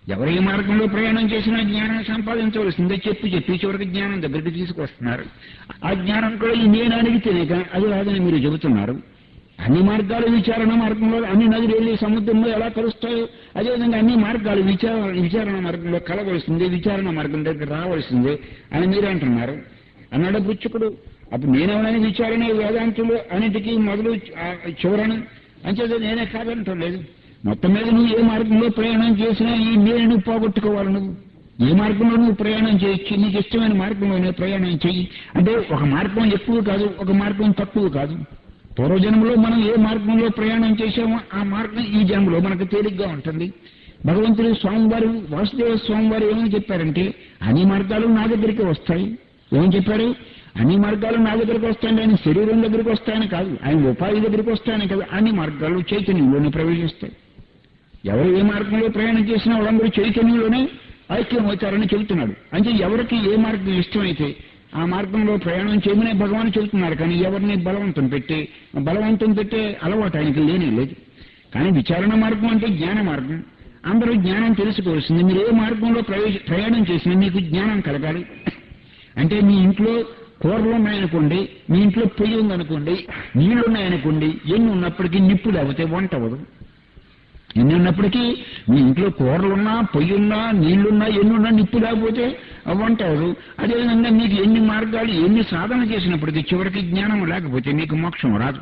A: ఎవరు ఏ మార్గంలో ప్రయాణం చేసినా జ్ఞానం సంపాదించవలసిందే చెప్పి చెప్పి చివరికి జ్ఞానం దగ్గరికి తీసుకొస్తున్నారు ఆ జ్ఞానం కూడా ఈ నేను అడిగితేనే కానీ అది రాదని మీరు చెబుతున్నారు అన్ని మార్గాలు విచారణ మార్గంలో అన్ని నదులు వెళ్ళి సముద్రంలో ఎలా కలుస్తాయో అదేవిధంగా అన్ని మార్గాలు విచార విచారణ మార్గంలో కలవలసిందే విచారణ మార్గం దగ్గర రావాల్సిందే అని మీరు అంటున్నారు అన్నాడు బుచ్చుకుడు అప్పుడు నేనేమైనా విచారణ వేదాంతులు అన్నిటికీ మొదలు ఆ, చివరను అంచేది నేనే కాదంటం లేదు మొత్తం మీద నువ్వు ఏ మార్గంలో ప్రయాణం చేసినా ఈ నేను నువ్వు పోగొట్టుకోవాలి నువ్వు ఏ మార్గంలో నువ్వు ప్రయాణం చేయొచ్చు నీకు ఇష్టమైన మార్గంలోనే ప్రయాణం చెయ్యి అంటే ఒక మార్గం ఎక్కువ కాదు ఒక మార్గం తక్కువ కాదు పూర్వజన్మలో మనం ఏ మార్గంలో ప్రయాణం చేశామో ఆ మార్గం ఈ జన్మలో మనకు తేలిగ్గా ఉంటుంది భగవంతుడు స్వామివారు వాసుదేవ స్వామివారు ఏమని చెప్పారంటే అన్ని మార్గాలు నా దగ్గరికి వస్తాయి ఏమని చెప్పారు అన్ని మార్గాలు నా దగ్గరికి వస్తాయంటే ఆయన శరీరం దగ్గరికి వస్తాయని కాదు ఆయన ఉపాధి దగ్గరికి వస్తాయని కాదు అన్ని మార్గాలు చైతన్యంలోనే ప్రవేశిస్తాయి ఎవరు ఏ మార్గంలో ప్రయాణం చేసినా వాళ్ళందరూ చైతన్యంలోనే ఐక్యం అవుతారని చెబుతున్నాడు అంటే ఎవరికి ఏ మార్గం ఇష్టమైతే ఆ మార్గంలో ప్రయాణం చేయమనే భగవాన్ చెబుతున్నారు కానీ ఎవరిని బలవంతం పెట్టి బలవంతం పెట్టే అలవాటు ఆయనకి లేనే లేదు కానీ విచారణ మార్గం అంటే జ్ఞాన మార్గం అందరూ జ్ఞానం తెలుసుకోవాల్సింది మీరు ఏ మార్గంలో ప్రవేశ ప్రయాణం చేసినా మీకు జ్ఞానం కలగాలి అంటే మీ ఇంట్లో కూరలు ఉన్నాయనుకోండి మీ ఇంట్లో పొయ్యి ఉందనుకోండి నీళ్లు ఉన్నాయనుకోండి ఎన్ని ఉన్నప్పటికీ నిప్పు లేకపోతే వంట అవ్వదు ఎన్ని ఉన్నప్పటికీ మీ ఇంట్లో కూరలున్నా పొయ్యి ఉన్నా నీళ్లున్నా ఎన్ని ఉన్నా నిప్పు లేకపోతే వంట అవ్వదు అదేవిధంగా మీకు ఎన్ని మార్గాలు ఎన్ని సాధన చేసినప్పటికీ చివరికి జ్ఞానం లేకపోతే మీకు మోక్షం రాదు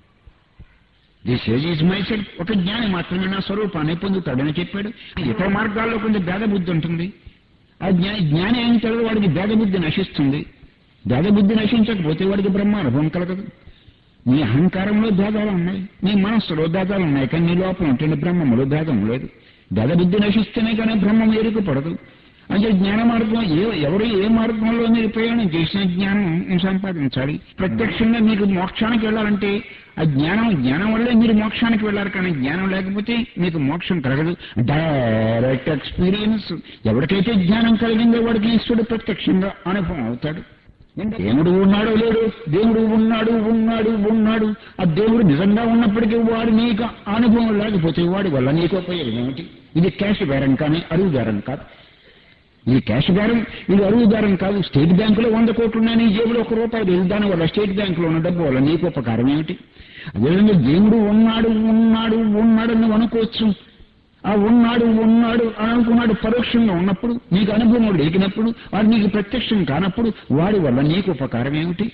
A: this age is myself ఒక జ్ఞాని మాత్రమే నా స్వరూపాన్ని పొందుతాడని చెప్పాడు ఇతర మార్గాల్లో కొంచెం భేదబుద్ధి ఉంటుంది ఆ జ్ఞా- జ్ఞాని అయిన తర్వాత వాడికి భేదబుద్ధి నశిస్తుంది భేదబుద్ధి నశించకపోతే వాడికి బ్రహ్మానుభవం కలగదు నీ అహంకారంలో భేదాలు ఉన్నాయి నీ మనస్సులో భేదాలు ఉన్నాయి కానీ నీ లోపల ఉంటే బ్రహ్మములో భేదం లేదు భేదబుద్ధి నశిస్తేనే కానీ బ్రహ్మం ఎరుకు పడదు అంటే జ్ఞాన మార్గం ఏ ఎవరు ఏ మార్గంలో మీరు ప్రయాణం చేసిన జ్ఞానం సంపాదించాలి ప్రత్యక్షంగా మీకు మోక్షానికి వెళ్ళాలంటే ఆ జ్ఞానం జ్ఞానం వల్లే మీరు మోక్షానికి వెళ్ళాలి కానీ జ్ఞానం లేకపోతే మీకు మోక్షం కలగదు డైరెక్ట్ ఎక్స్పీరియన్స్ ఎవరికైతే జ్ఞానం కలిగిందో వాడికి ఈశ్వరుడు ప్రత్యక్షంగా అనుభవం అవుతాడు దేవుడు ఉన్నాడు లేడు దేవుడు ఉన్నాడు ఉన్నాడు ఉన్నాడు ఆ దేవుడు నిజంగా ఉన్నప్పటికీ వాడు నీకు అనుభవం లేకపోతే వాడి వల్ల నీకు ఉపయోగం ఏమిటి ఇది క్యాష్ బేరం కానీ అరువు బేరం కాదు ఇది క్యాష్ బేరం ఇది అరువు బేరం కాదు స్టేట్ బ్యాంకులో వంద కోట్లు ఉన్నాయి నీ జేబులో ఒక రూపాయి లేదు దాని వల్ల స్టేట్ బ్యాంకులో ఉన్న డబ్బు వల్ల నీకు ఉపకారం ఏమిటి అదేవిధంగా దేవుడు ఉన్నాడు ఉన్నాడు ఉన్నాడు అని నువ్వు అనుకోవచ్చు ఆ ఉన్నాడు ఉన్నాడు అని అనుకున్నాడు పరోక్షంగా ఉన్నప్పుడు నీకు అనుభవం లేకినప్పుడు వాడు నీకు ప్రత్యక్షం కానప్పుడు వాడి వల్ల నీకు ఉపకారం ఏమిటి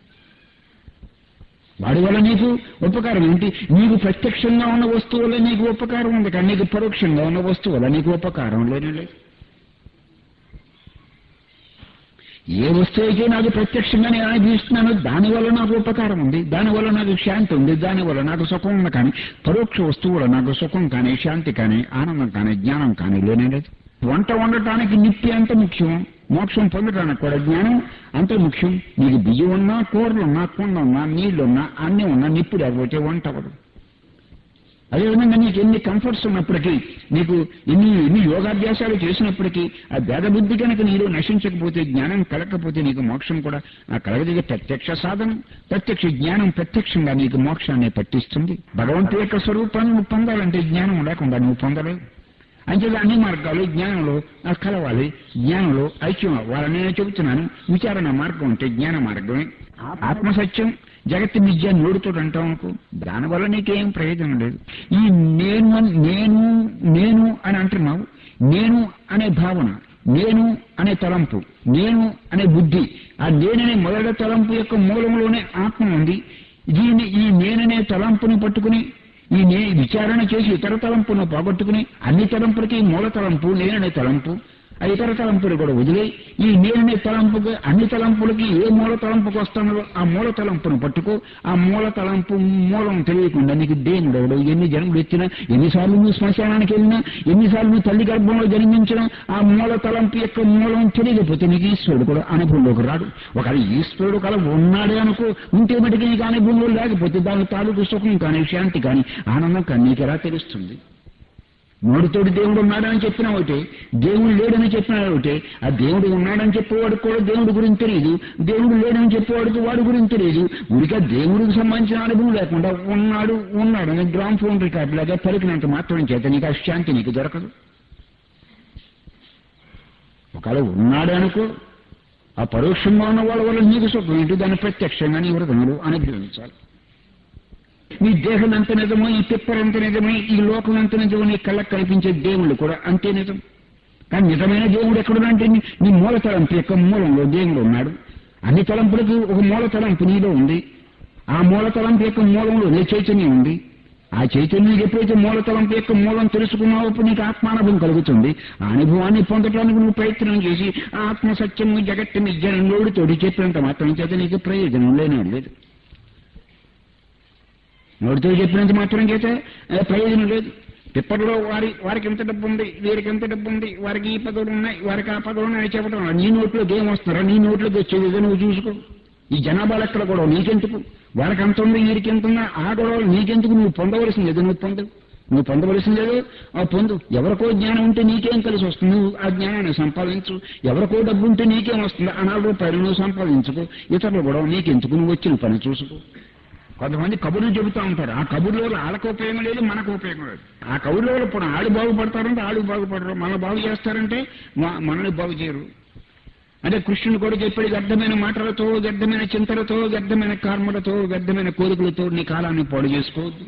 A: వాడి వల్ల నీకు ఉపకారం ఏంటి నీకు ప్రత్యక్షంగా ఉన్న వస్తువు వల్ల నీకు ఉపకారం ఉంది కానీ నీకు పరోక్షంగా ఉన్న వస్తువు వల్ల నీకు ఉపకారం లేనే లేదు ఏ వస్తువు అయితే నాకు ప్రత్యక్షంగా నేను అనుభవిస్తున్నానో దానివల్ల నాకు ఉపకారం ఉంది దానివల్ల నాకు శాంతి ఉంది దానివల్ల నాకు సుఖం ఉంది కానీ పరోక్ష వస్తువు వల్ల నాకు సుఖం కానీ శాంతి కానీ ఆనందం కానీ జ్ఞానం కానీ లేనే లేదు వంట వండటానికి నిప్పి అంత ముఖ్యం మోక్షం పొందడానికి కూడా జ్ఞానం అంత ముఖ్యం నీకు బియ్యం ఉన్నా కూరలు ఉన్నా కుండ ఉన్నా నీళ్లున్నా అన్నీ ఉన్నా నిప్పు లేకపోతే వంట అవ్వదు అదేవిధంగా నీకు ఎన్ని కంఫర్ట్స్ ఉన్నప్పటికీ నీకు ఎన్ని ఎన్ని యోగాభ్యాసాలు చేసినప్పటికీ ఆ భేదబుద్ధి కనుక నీలో నశించకపోతే జ్ఞానం కలగకపోతే నీకు మోక్షం కూడా ఆ కలగదిగే ప్రత్యక్ష సాధనం ప్రత్యక్ష జ్ఞానం ప్రత్యక్షంగా నీకు మోక్షాన్ని పట్టిస్తుంది భగవంతు యొక్క స్వరూపాన్ని నువ్వు పొందాలంటే జ్ఞానం లేకుండా నువ్వు పొందలేవు అంచేది అన్ని మార్గాలు జ్ఞానంలో ఆ కలవాలి జ్ఞానంలో ఐక్యం వాళ్ళని నేను చెబుతున్నాను విచారణ మార్గం అంటే జ్ఞాన మార్గమే ఆత్మసత్యం జగత్తు విద్య నోడుతో అంటాం అనుకో దానివల్ల నీకేం ప్రయోజనం లేదు ఈ నేను అని- నేను నేను అని అంటున్నావు నేను అనే భావన నేను అనే తలంపు నేను అనే బుద్ధి ఆ నేననే మొదటి తలంపు యొక్క మూలంలోనే ఆత్మ ఉంది దీన్ని ఈ నేననే తలంపుని పట్టుకుని ఈ నే విచారణ చేసి ఇతర తలంపును పోగొట్టుకుని అన్ని తలంపులకి మూల తలంపు నేననే తలంపు ఆ ఇతర తలంపులు కూడా వదిలే ఈ నేననే తలంపుకి అన్ని తలంపులకి ఏ మూల తలంపుకి వస్తానో ఆ మూల తలంపును పట్టుకో ఆ మూల తలంపు మూలం తెలియకుండా నీకు దేనుడు ఎవడు ఎన్ని జన్మలు ఎత్తినా ఎన్నిసార్లు నువ్వు శ్మశానానికి వెళ్ళినా ఎన్నిసార్లు నువ్వు తల్లి గర్భంలో జన్మించినా ఆ మూల తలంపు యొక్క మూలం తెలియకపోతే నీకు ఈశ్వరుడు కూడా అనుభవంలోకి రాడు ఒకవేళ ఈశ్వరుడు కల ఉన్నాడే అనుకో ఉంటే మటుకు నీకు అనుభవంలో లేకపోతే దాని తాలూకు సుఖం కానీ శాంతి కానీ ఆనందం కానీ నీకు ఎలా తెలుస్తుంది నోటితోటి దేవుడు ఉన్నాడని చెప్పిన ఒకటే దేవుడు లేడని చెప్పిన ఒకటే ఆ దేవుడు ఉన్నాడని చెప్పేవాడికి కూడా దేవుడి గురించి తెలియదు దేవుడు లేడని చెప్పేవాడికి వాడి గురించి తెలియదు ఉడిక దేవుడికి సంబంధించిన అనుభవం లేకుండా ఉన్నాడు ఉన్నాడు అని గ్రామ్ ఫోన్ రికార్డు లాగా పలికినంత మాత్రం చేత నీకు ఆ శాంతి నీకు దొరకదు ఒకవేళ ఉన్నాడు అనుకో ఆ పరోక్షంగా ఉన్న వాళ్ళ వల్ల నీకు సుఖం ఏంటి దాన్ని ప్రత్యక్షంగా నీ హృదయంలో అనుగ్రహించాలి నీ దేహం ఎంత నిజమో ఈ పిప్పర్ ఎంత నిజమో ఈ లోకం ఎంత నిజమో నీ కళ్ళకు కనిపించే దేవుళ్ళు కూడా అంతే నిజం కానీ నిజమైన దేవుడు ఎక్కడున్నాడంటే నీ నీ మూల తలంపు యొక్క మూలంలో దేవుడు ఉన్నాడు అన్ని తలంపులకు ఒక మూల తలంపు నీలో ఉంది ఆ మూల తలంపు యొక్క మూలంలో నీ చైతన్యం ఉంది ఆ చైతన్యం ఎప్పుడైతే మూల తలంపు యొక్క మూలం తెలుసుకున్నావో అప్పుడు నీకు ఆత్మానుభవం కలుగుతుంది ఆ అనుభవాన్ని పొందడానికి నువ్వు ప్రయత్నం చేసి ఆ ఆత్మ సత్యము జగత్తు నిజనంలోడు తోడి చెప్పినంత మాత్రం చేత నీకు ప్రయోజనం లేనే లేదు నోటితో చెప్పినంత మాత్రం చేత ఏ, ప్రయోజనం లేదు పిప్పటిలో వారి వారికి ఎంత డబ్బు ఉంది వీరికి ఎంత డబ్బు ఉంది వారికి ఈ పదవులు ఉన్నాయి వారికి ఆ పదవులు ఉన్నాయి చెప్పడం వల్ల నీ నోట్లోకి ఏం వస్తున్నారో నీ నోట్లోకి వచ్చేది ఏదో నువ్వు చూసుకో ఈ జనాభా లెక్కల గొడవ నీకెందుకు వాళ్ళకి ఎంత ఉంది వీరికి ఎంత ఉందా ఆ గొడవలు నీకెందుకు నువ్వు పొందవలసింది ఏదో నువ్వు పొందు నువ్వు పొందవలసింది ఏదో ఆ పొందు ఎవరికో జ్ఞానం ఉంటే నీకేం కలిసి వస్తుంది నువ్వు ఆ జ్ఞానాన్ని సంపాదించు ఎవరికో డబ్బు ఉంటే నీకేం వస్తుంది ఆ నాలుగు రూపాయలు నువ్వు సంపాదించుకో ఇతరుల గొడవ నీకెందుకు నువ్వు వచ్చిన పని చూసుకో కొంతమంది కబుర్లు చెబుతూ ఉంటారు ఆ కబుర్ల వల్ల వాళ్ళకు ఉపయోగం లేదు మనకు ఉపయోగం లేదు ఆ కబుర్ల వల్ల ఇప్పుడు ఆడు బాగుపడతారంటే ఆడు బాగుపడరు మన బాగు చేస్తారంటే మ- మనల్ని బాగు చేయరు అంటే కృష్ణుడు కూడా చెప్పాడు వ్యర్థమైన మాటలతో వ్యర్థమైన చింతలతో వ్యర్థమైన కర్మలతో వ్యర్థమైన కోరికలతో నీ కాలాన్ని పాడు చేసుకోవద్దు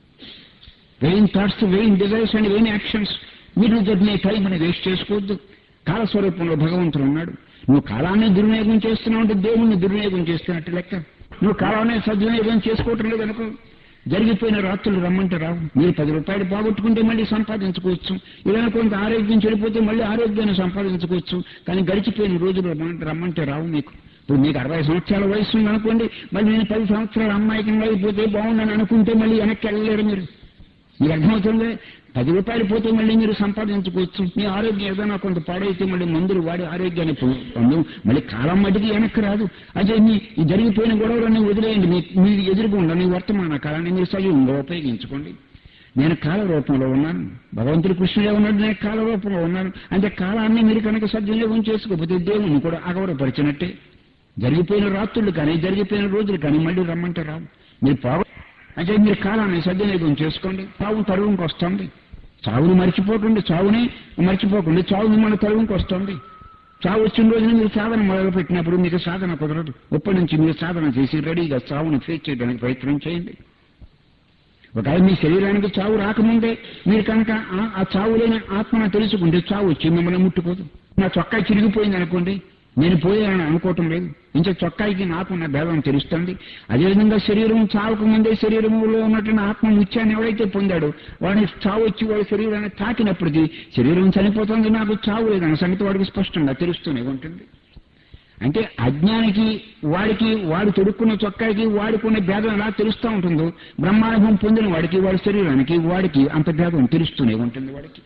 A: vain thoughts vain desires and vain actions మీరు నీ టైం అని వేస్ట్ చేసుకోవద్దు కాలస్వరూపంలో భగవంతుడు ఉన్నాడు నువ్వు కాలాన్ని దుర్వినియోగం చేస్తున్నావు అంటే దేవుణ్ణి దుర్వినియోగం చేస్తున్నట్టు లెక్క నువ్వు కాలాన్ని సద్వినియోగం చేసుకోవటం లేదనుకో జరిగిపోయిన రాత్రులు రమ్మంటే రావు మీరు పది రూపాయలు పోగొట్టుకుంటే మళ్ళీ సంపాదించుకోవచ్చు ఇలా కొంత ఆరోగ్యం చెడిపోతే మళ్ళీ ఆరోగ్యాన్ని సంపాదించుకోవచ్చు కానీ గడిచిపోయిన రోజులు రమ్మంటే రమ్మంటే రావు మీకు ఇప్పుడు మీకు అరవై సంవత్సరాల వయసు ఉంది అనుకోండి మళ్ళీ నేను పది సంవత్సరాల అమ్మాయికి అయిపోతే బాగుందని అనుకుంటే మళ్ళీ వెనక్కి వెళ్ళలేరు మీరు మీకు అర్థమవుతుంది పది రూపాయలు పోతే మళ్ళీ మీరు సంపాదించుకోవచ్చు మీ ఆరోగ్యం ఏదైనా కొంత పాడైతే మళ్ళీ మందులు వాడి ఆరోగ్యాన్ని పొ- పొందు మళ్ళీ కాలం మటుకి వెనక్కి రాదు అదే మీ ఈ జరిగిపోయిన గొడవలన్నీ వదిలేయండి మీ మీరు ఎదురుకుండా మీ వర్తమాన కాలాన్ని మీరు సజీవంగా ఉపయోగించుకోండి నేను కాల రూపంలో ఉన్నాను భగవంతుడు కృష్ణుడే ఉన్నాడు నేను కాల రూపంలో ఉన్నాను అంటే కాలాన్ని మీరు కనుక సద్వినియోగం చేసుకోకపోతే దేవుణ్ణి కూడా అగౌరవపరిచినట్టే జరిగిపోయిన రాత్రులు కానీ జరిగిపోయిన రోజులు కానీ మళ్ళీ రమ్మంటే రావు మీరు పోగ అంటే మీరు కాలాన్ని సద్వినియోగం చేసుకోండి చావు తరువుకి వస్తుంది చావుని మర్చిపోకండి చావుని మర్చిపోకండి చావు మిమ్మల్ని తరువుకి వస్తుంది చావు వచ్చిన రోజున మీరు సాధన మొదలు పెట్టినప్పుడు మీకు సాధన కుదరదు ఇప్పటి నుంచి మీరు సాధన చేసి రెడీగా చావుని ఫేస్ చేయడానికి ప్రయత్నం చేయండి ఒకవేళ మీ శరీరానికి చావు రాకముందే మీరు కనుక ఆ- ఆ చావు లేని ఆత్మను తెలుసుకుంటే చావు వచ్చి మిమ్మల్ని ముట్టుకోదు నా చొక్కా చిరిగిపోయింది అనుకోండి నేను పోయానని అనుకోవటం లేదు ఇంకా చొక్కాయికి నాకు ఉన్న భేదం తెలుస్తుంది అదేవిధంగా శరీరం చావక ముందే శరీరంలో ఉన్నటువంటి ఆత్మ ముత్యాన్ని ఎవరైతే పొందాడో వాడిని చావు వచ్చి వాడి శరీరాన్ని తాకినప్పటికీ శరీరం చనిపోతుంది నాకు చావు లేదన్న సంగతి వాడికి స్పష్టంగా తెలుస్తూనే ఉంటుంది అంటే అజ్ఞానికి వాడికి వాడు తొడుక్కున్న చొక్కాకి వాడుకునే భేదం ఎలా తెలుస్తూ ఉంటుందో బ్రహ్మానుభవం పొందిన వాడికి వాడి శరీరానికి వాడికి అంత భేదం తెలుస్తూనే ఉంటుంది వాడికి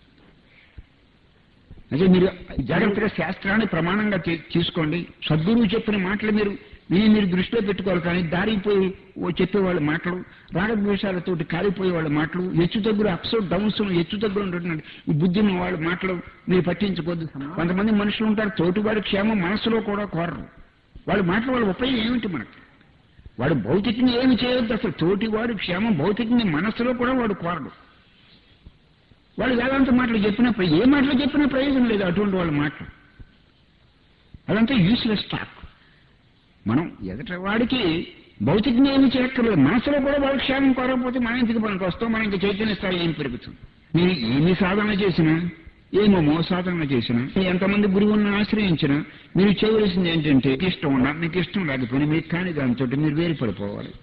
A: అదే మీరు జాగ్రత్తగా శాస్త్రాన్ని ప్రమాణంగా తీ- తీసుకోండి సద్గురువు చెప్పిన మాటలు మీరు విని మీరు దృష్టిలో పెట్టుకోవాలి కానీ దారిపోయి ఓ చెప్పేవాళ్ళ మాటలు రాగద్వేషాలతోటి కాలిపోయే వాళ్ళ మాటలు హెచ్చు తగ్గులు అప్స్ డౌన్స్ హెచ్చు తగ్గులు ఉంటున్నాడు ఈ బుద్ధి ఉన్న వాళ్ళ మాటలు మీరు పట్టించుకోవద్దు కొంతమంది మనుషులు ఉంటారు తోటివాడి క్షేమం మనసులో కూడా కోరరు వాళ్ళ మాటల వాళ్ళ ఉపయోగం ఏమిటి మనకి వాడు భౌతికంగా ఏమి చేయొద్దు అసలు తోటివాడి క్షేమం భౌతికంగా మనసులో కూడా వాడు కోరడు వాళ్ళు వేదాంత మాటలు చెప్పినప్పుడు ఏ మాటలు చెప్పినా ప్రయోజనం లేదు అటువంటి వాళ్ళ మాటలు అదంతా యూస్లెస్ టాక్ మనం ఎదుట వాడికి భౌతికంగా ఏమి చేయక్కర్లేదు మనసులో కూడా వాళ్ళ క్షేమం కోరకపోతే మనం ఇంటికి పనికి వస్తాం మనం ఇంక చైతన్య స్థాయి ఏం పెరుగుతుంది మీరు ఏమి సాధన చేసినా ఏమేమో సాధన చేసినా ఎంతమంది గురువులను ఆశ్రయించినా మీరు చేయవలసింది ఏంటంటే మీకు ఇష్టం ఉన్నా మీకు ఇష్టం లేకపోయినా మీకు కాని దానితో మీరు వేరు పడిపోవాలి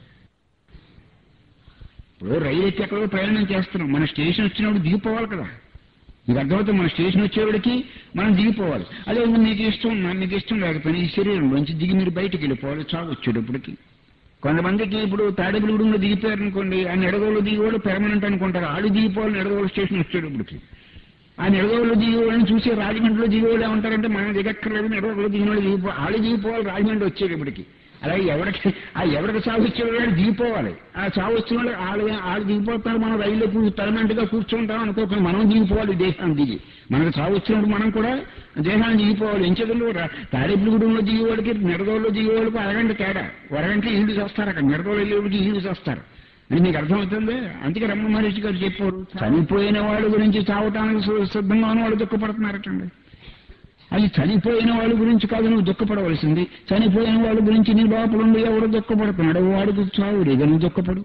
A: ఇప్పుడు రైలు ఎక్కి ఎక్కడో ప్రయాణం చేస్తున్నాం మన స్టేషన్ వచ్చినప్పుడు దిగిపోవాలి కదా మీకు అర్థమవుతుంది మన స్టేషన్ వచ్చేవాడికి మనం దిగిపోవాలి అదే విధంగా మీకు ఇష్టం ఉన్నా మీకు ఇష్టం లేకపోయినా ఈ శరీరంలోంచి దిగి మీరు బయటికి వెళ్ళిపోవాలి చావు వచ్చేటప్పటికి కొంతమందికి ఇప్పుడు తాడేపులగూడెంలో దిగిపోయారు అనుకోండి ఆ నెడగోలు దిగిపోవడం పెర్మనెంట్ అనుకుంటారు ఆడు దిగిపోవాలి నెడగోలు స్టేషన్ వచ్చేటప్పటికి ఆ నెడగోలు దిగిపోవాలని చూసి రాజమండ్రిలో దిగిపోవాలి ఏమంటారంటే మనం దిగక్కర్లేదు నెడగోలు దిగిన వాళ్ళు దిగిపో ఆడు దిగిపోవాలి రాజమండ్రి వచ్చేటప్పటికి అలాగే ఎవరికి ఆ ఎవరికి చావు వచ్చేవాడు దిగిపోవాలి ఆ చావు వచ్చిన వాళ్ళు వాళ్ళు వాళ్ళు దిగిపోతారు మనం రైల్లో కూర్చు పర్మనెంట్గా కూర్చుంటాం అనుకోకుండా మనం దిగిపోవాలి దేహాన్ని దిగి మనకు చావు వచ్చినప్పుడు మనం కూడా దేహాన్ని దిగిపోవాలి ఎంచెదులు తాడేపులగూడెంలో దిగేవాడికి నెడదోళ్ళు దిగేవాళ్ళకి అరగంట తేడా అరగంటలో ఈడు చేస్తారు అక్కడ నెడదోళ్ళు వెళ్ళేవాడికి ఈడు చేస్తారు అని మీకు అర్థమవుతుంది అందుకే రమణ మహర్షి గారు చెప్పారు చనిపోయిన వాళ్ళ గురించి చావటానికి సు- సిద్ధంగా ఉన్న వాళ్ళు దుఃఖపడుతున్నారటండి అది చనిపోయిన వాళ్ళ గురించి కాదు నువ్వు దుఃఖపడవలసింది చనిపోయిన వాళ్ళ గురించి నీ లోపల ఉండి ఎవరు దుఃఖపడుతున్నాడు వాడికి చావు లేదా నువ్వు దుఃఖపడు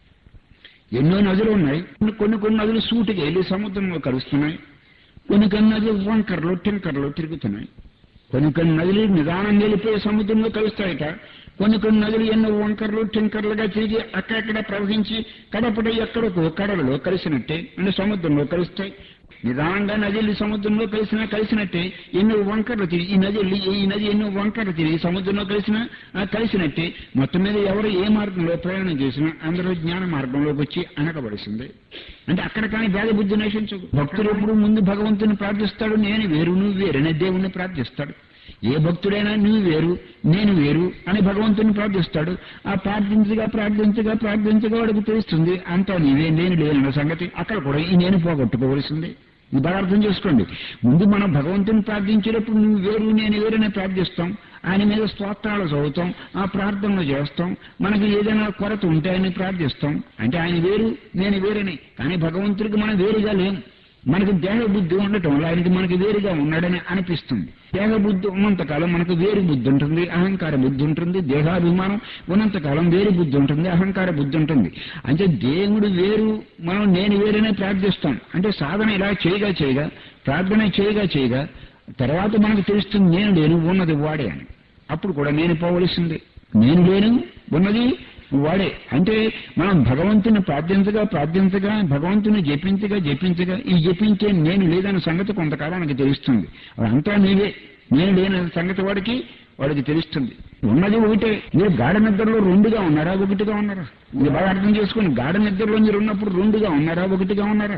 A: ఎన్నో నదులు ఉన్నాయి కొన్ని కొన్ని నదులు సూటిగా వెళ్ళి సముద్రంలో కలుస్తున్నాయి కొన్ని కొన్ని నదులు వంకర్లు టింకర్లు తిరుగుతున్నాయి కొన్ని కొన్ని నదులు నిదానం వెళ్ళిపోయి సముద్రంలో కలుస్తాయట కొన్ని కొన్ని నదులు ఎన్నో వంకర్లు టింకర్లుగా తిరిగి అక్కడక్కడ ప్రవహించి కడపడ ఎక్కడికో కడలలో కలిసినట్టే అంటే సముద్రంలో కలుస్తాయి నిదానంగా నదిలు సముద్రంలో కలిసినా కలిసినట్టే ఎన్నో వంకర్లు తిరిగి ఈ నది వెళ్ళి ఈ నది ఎన్నో వంకర్లు తిరిగి సముద్రంలో కలిసినా ఆ కలిసినట్టే మొత్తం మీద ఎవరు ఏ మార్గంలో ప్రయాణం చేసినా అందరూ జ్ఞాన మార్గంలోకి వచ్చి అనకబడిసింది అంటే అక్కడ కానీ భేద బుద్ధి నశించదు భక్తుడు ఎప్పుడు ముందు భగవంతుని ప్రార్థిస్తాడు నేను వేరు నువ్వు వేరనే దేవుణ్ణి ప్రార్థిస్తాడు ఏ భక్తుడైనా నువ్వు వేరు నేను వేరు అని భగవంతుని ప్రార్థిస్తాడు ఆ ప్రార్థించగా ప్రార్థించగా ప్రార్థించగా వాడికి తెలుస్తుంది అంతా నీవే నేను లేనన్న సంగతి అక్కడ కూడా ఈ నేను పోగొట్టుకోవలసింది ఇది బాగా అర్థం చేసుకోండి ముందు మనం భగవంతుని ప్రార్థించేటప్పుడు నువ్వు వేరు నేను వేరనే ప్రార్థిస్తాం ఆయన మీద స్తోత్రాలు చదువుతాం ఆ ప్రార్థనలు చేస్తాం మనకి ఏదైనా కొరత ఉంటే ఆయన ప్రార్థిస్తాం అంటే ఆయన వేరు నేను వేరని కానీ భగవంతుడికి మనం వేరుగా లేం మనకి దేహ బుద్ధి ఉండటం వల్ల ఆయనకి మనకి వేరుగా ఉన్నాడని అనిపిస్తుంది దేహ బుద్ధి ఉన్నంతకాలం మనకు వేరు బుద్ధి ఉంటుంది అహంకార బుద్ధి ఉంటుంది దేహాభిమానం ఉన్నంతకాలం వేరు బుద్ధి ఉంటుంది అహంకార బుద్ధి ఉంటుంది అంటే దేవుడు వేరు మనం నేను వేరనే ప్రార్థిస్తాం అంటే సాధన ఇలా చేయగా చేయగా ప్రార్థన చేయగా చేయగా తర్వాత మనకు తెలుస్తుంది నేను లేను ఉన్నది వాడే అని అప్పుడు కూడా నేను పోవలసిందే నేను లేను ఉన్నది వాడే అంటే మనం భగవంతుని ప్రార్థించగా ప్రార్థించగా భగవంతుని జపించగా జపించగా ఈ జపించే నేను లేదన్న సంగతి కొంతకాలానికి తెలుస్తుంది అంతా నీవే నేను లేని సంగతి వాడికి వాడికి తెలుస్తుంది ఉన్నది ఒకటే మీరు గాఢ నిద్రలో రెండుగా ఉన్నారా ఒకటిగా ఉన్నారా మీరు బాగా అర్థం చేసుకోండి గాఢ నిద్రలో మీరు ఉన్నప్పుడు రెండుగా ఉన్నారా ఒకటిగా ఉన్నారా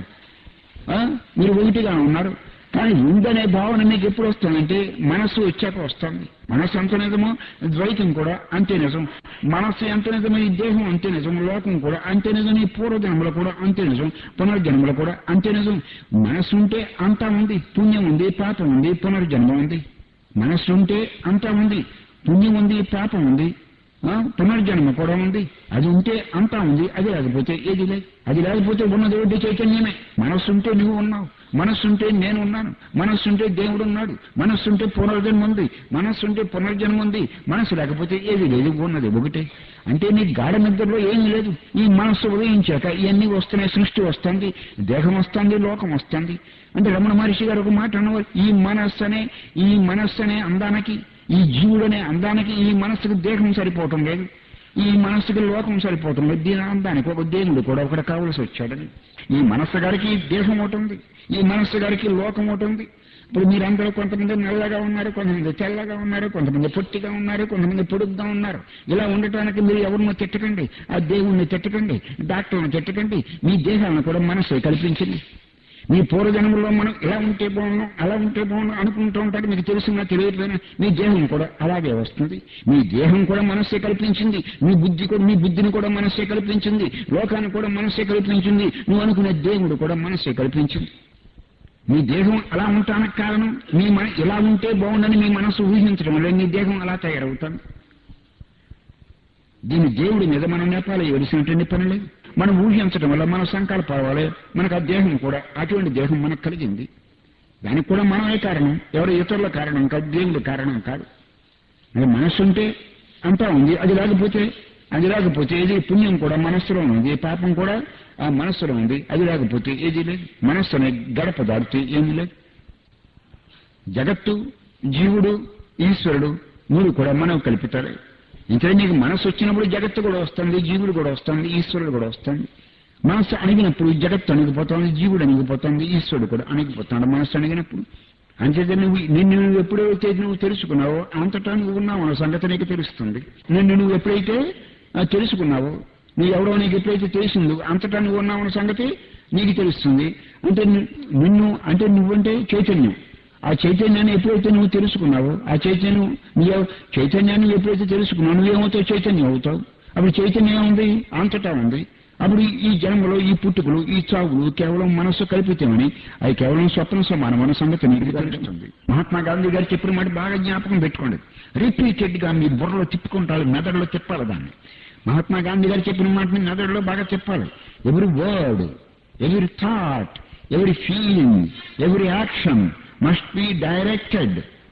A: ఆ? మీరు ఒకటిగా ఉన్నారు కానీ ఉందనే భావన మీకు ఎప్పుడు వస్తుందంటే మనస్సు వచ్చాక వస్తుంది మనస్సు ఎంత నిజమో ద్వైతం కూడా అంతే నిజం మనస్సు ఎంత నిజమో ఈ దేహం అంతే నిజం లోకం కూడా అంతే నిజం ఈ పూర్వజన్మలో కూడా అంతే నిజం పునర్జన్మలో కూడా అంతే నిజం మనస్సు ఉంటే అంతా ఉంది పుణ్యం ఉంది పాపం ఉంది పునర్జన్మ ఉంది మనస్సు ఉంటే అంతా ఉంది పుణ్యం ఉంది పాపం ఉంది ఆ, పునర్జన్మ కూడా ఉంది అది ఉంటే అంతా ఉంది అది లేకపోతే ఏది లేదు అది లేకపోతే ఉన్నది ఒకటి చైతన్యమే మనస్సుంటే నువ్వు ఉన్నావు మనస్సుంటే నేను ఉన్నాను మనస్సుంటే దేవుడు ఉన్నాడు మనస్సుంటే పునర్జన్మ ఉంది మనస్సుంటే పునర్జన్మ ఉంది మనస్సు లేకపోతే ఏది లేదు ఉన్నది ఒకటే అంటే నీ గాఢ నిద్రలో ఏమీ లేదు ఈ మనస్సు ఉదయించాక ఇవన్నీ వస్తున్నాయి సృష్టి వస్తుంది దేహం వస్తుంది లోకం వస్తుంది అంటే రమణ మహర్షి గారు ఒక మాట అన్నవారు ఈ మనస్సు అనే ఈ మనస్సు అనే అందానికి ఈ జీవుడనే అందానికి ఈ మనస్సుకు దేహం సరిపోవటం లేదు ఈ మనస్సుకి లోకం సరిపోవటం లేదు దీని అందానికి ఒక దేవుడు కూడా ఒకటి కావలసి వచ్చాడని ఈ మనస్సు గారికి దేహం ఒకటి ఉంది ఈ మనస్సు గారికి లోకం ఒకటి ఉంది ఇప్పుడు మీరందరూ కొంతమంది నల్లగా ఉన్నారు కొంతమంది తెల్లగా ఉన్నారు కొంతమంది పొట్టిగా ఉన్నారు కొంతమంది పొడుగ్గా ఉన్నారు ఇలా ఉండటానికి మీరు ఎవరినో తిట్టకండి ఆ దేవుణ్ణి తిట్టకండి డాక్టర్ని తిట్టకండి మీ దేహాలను కూడా మనస్సు కల్పించింది మీ పూర్వజన్మలో మనం ఇలా ఉంటే బాగున్నాం అలా ఉంటే బాగున్నాం అనుకుంటూ ఉంటాడు మీకు తెలిసినా తెలియకపోయినా మీ దేహం కూడా అలాగే వస్తుంది మీ దేహం కూడా మనస్సే కల్పించింది మీ బుద్ధి కూడా మీ బుద్ధిని కూడా మనస్సే కల్పించింది లోకాన్ని కూడా మనస్సే కల్పించింది నువ్వు అనుకునే దేవుడు కూడా మనస్సే కల్పించింది మీ దేహం అలా ఉండటానికి కారణం మీ మన ఇలా ఉంటే బాగుండని మీ మనసు ఊహించడం వల్ల మీ దేహం అలా తయారవుతాను దీని దేవుడి మీద మనం నేపాలి ఏడిసినటువంటి పని లేదు మనం ఊహించడం వల్ల మన సంకల్పాలే మనకు ఆ దేహం కూడా అటువంటి దేహం మనకు కలిగింది దానికి కూడా మనమే కారణం ఎవరు ఇతరుల కారణం కాదు దేవుడి కారణం కాదు అది మనస్సు ఉంటే అంతా ఉంది అది లేకపోతే అది లేకపోతే ఏది పుణ్యం కూడా మనస్సులో ఉంది పాపం కూడా ఆ మనస్సులో ఉంది అది లేకపోతే ఏది లేదు మనస్సు అనే గడప దాటితే ఏమీ లేదు జగత్తు జీవుడు ఈశ్వరుడు మూడు కూడా మనం కల్పితాడే ఇంకా నీకు మనసు వచ్చినప్పుడు జగత్తు కూడా వస్తుంది జీవుడు కూడా వస్తుంది ఈశ్వరుడు కూడా వస్తుంది మనస్సు అణిగినప్పుడు జగత్తు అణిగిపోతుంది జీవుడు అణిగిపోతుంది ఈశ్వరుడు కూడా అణిగిపోతున్నాడు మనస్సు అణిగినప్పుడు అంచేత నువ్వు నిన్ను నువ్వు ఎప్పుడైతే నువ్వు తెలుసుకున్నావో అంతటా నువ్వు ఉన్నావు అన్న సంగతి నీకు తెలుస్తుంది నిన్ను నువ్వు ఎప్పుడైతే ఆ, తెలుసుకున్నావో నువ్వు ఎవడో నీకు ఎప్పుడైతే తెలిసిందో అంతటా నువ్వు ఉన్నావు అన్న సంగతి నీకు తెలుస్తుంది అంటే ని- నిన్ను అంటే నువ్వంటే చైతన్యం ఆ చైతన్యాన్ని ఎప్పుడైతే నువ్వు తెలుసుకున్నావో ఆ చైతన్యం నీ చైతన్యాన్ని ఎప్పుడైతే తెలుసుకున్నావు నువ్వేమవుతావు చైతన్యం అవుతావు అప్పుడు చైతన్యం ఉంది అంతటా ఉంది అప్పుడు ఈ జన్మలో ఈ పుట్టుకలు ఈ చావులు కేవలం మనస్సు కల్పితమని అవి కేవలం స్వప్న సమానమైన సంగతి నీకు తెలుస్తుంది మహాత్మా గాంధీ గారు చెప్పిన మాట బాగా జ్ఞాపకం పెట్టుకోండి రిపీటెడ్ గా మీ బుర్రలో తిప్పుకుంటారు మెదడులో తిప్పాలి దాన్ని మహాత్మా గాంధీ గారు చెప్పిన మాటని మెదడులో బాగా చెప్పాలి ఎవరి వర్డ్ ఎవరి థాట్ ఎవరి ఫీలింగ్ ఎవరి action must be directed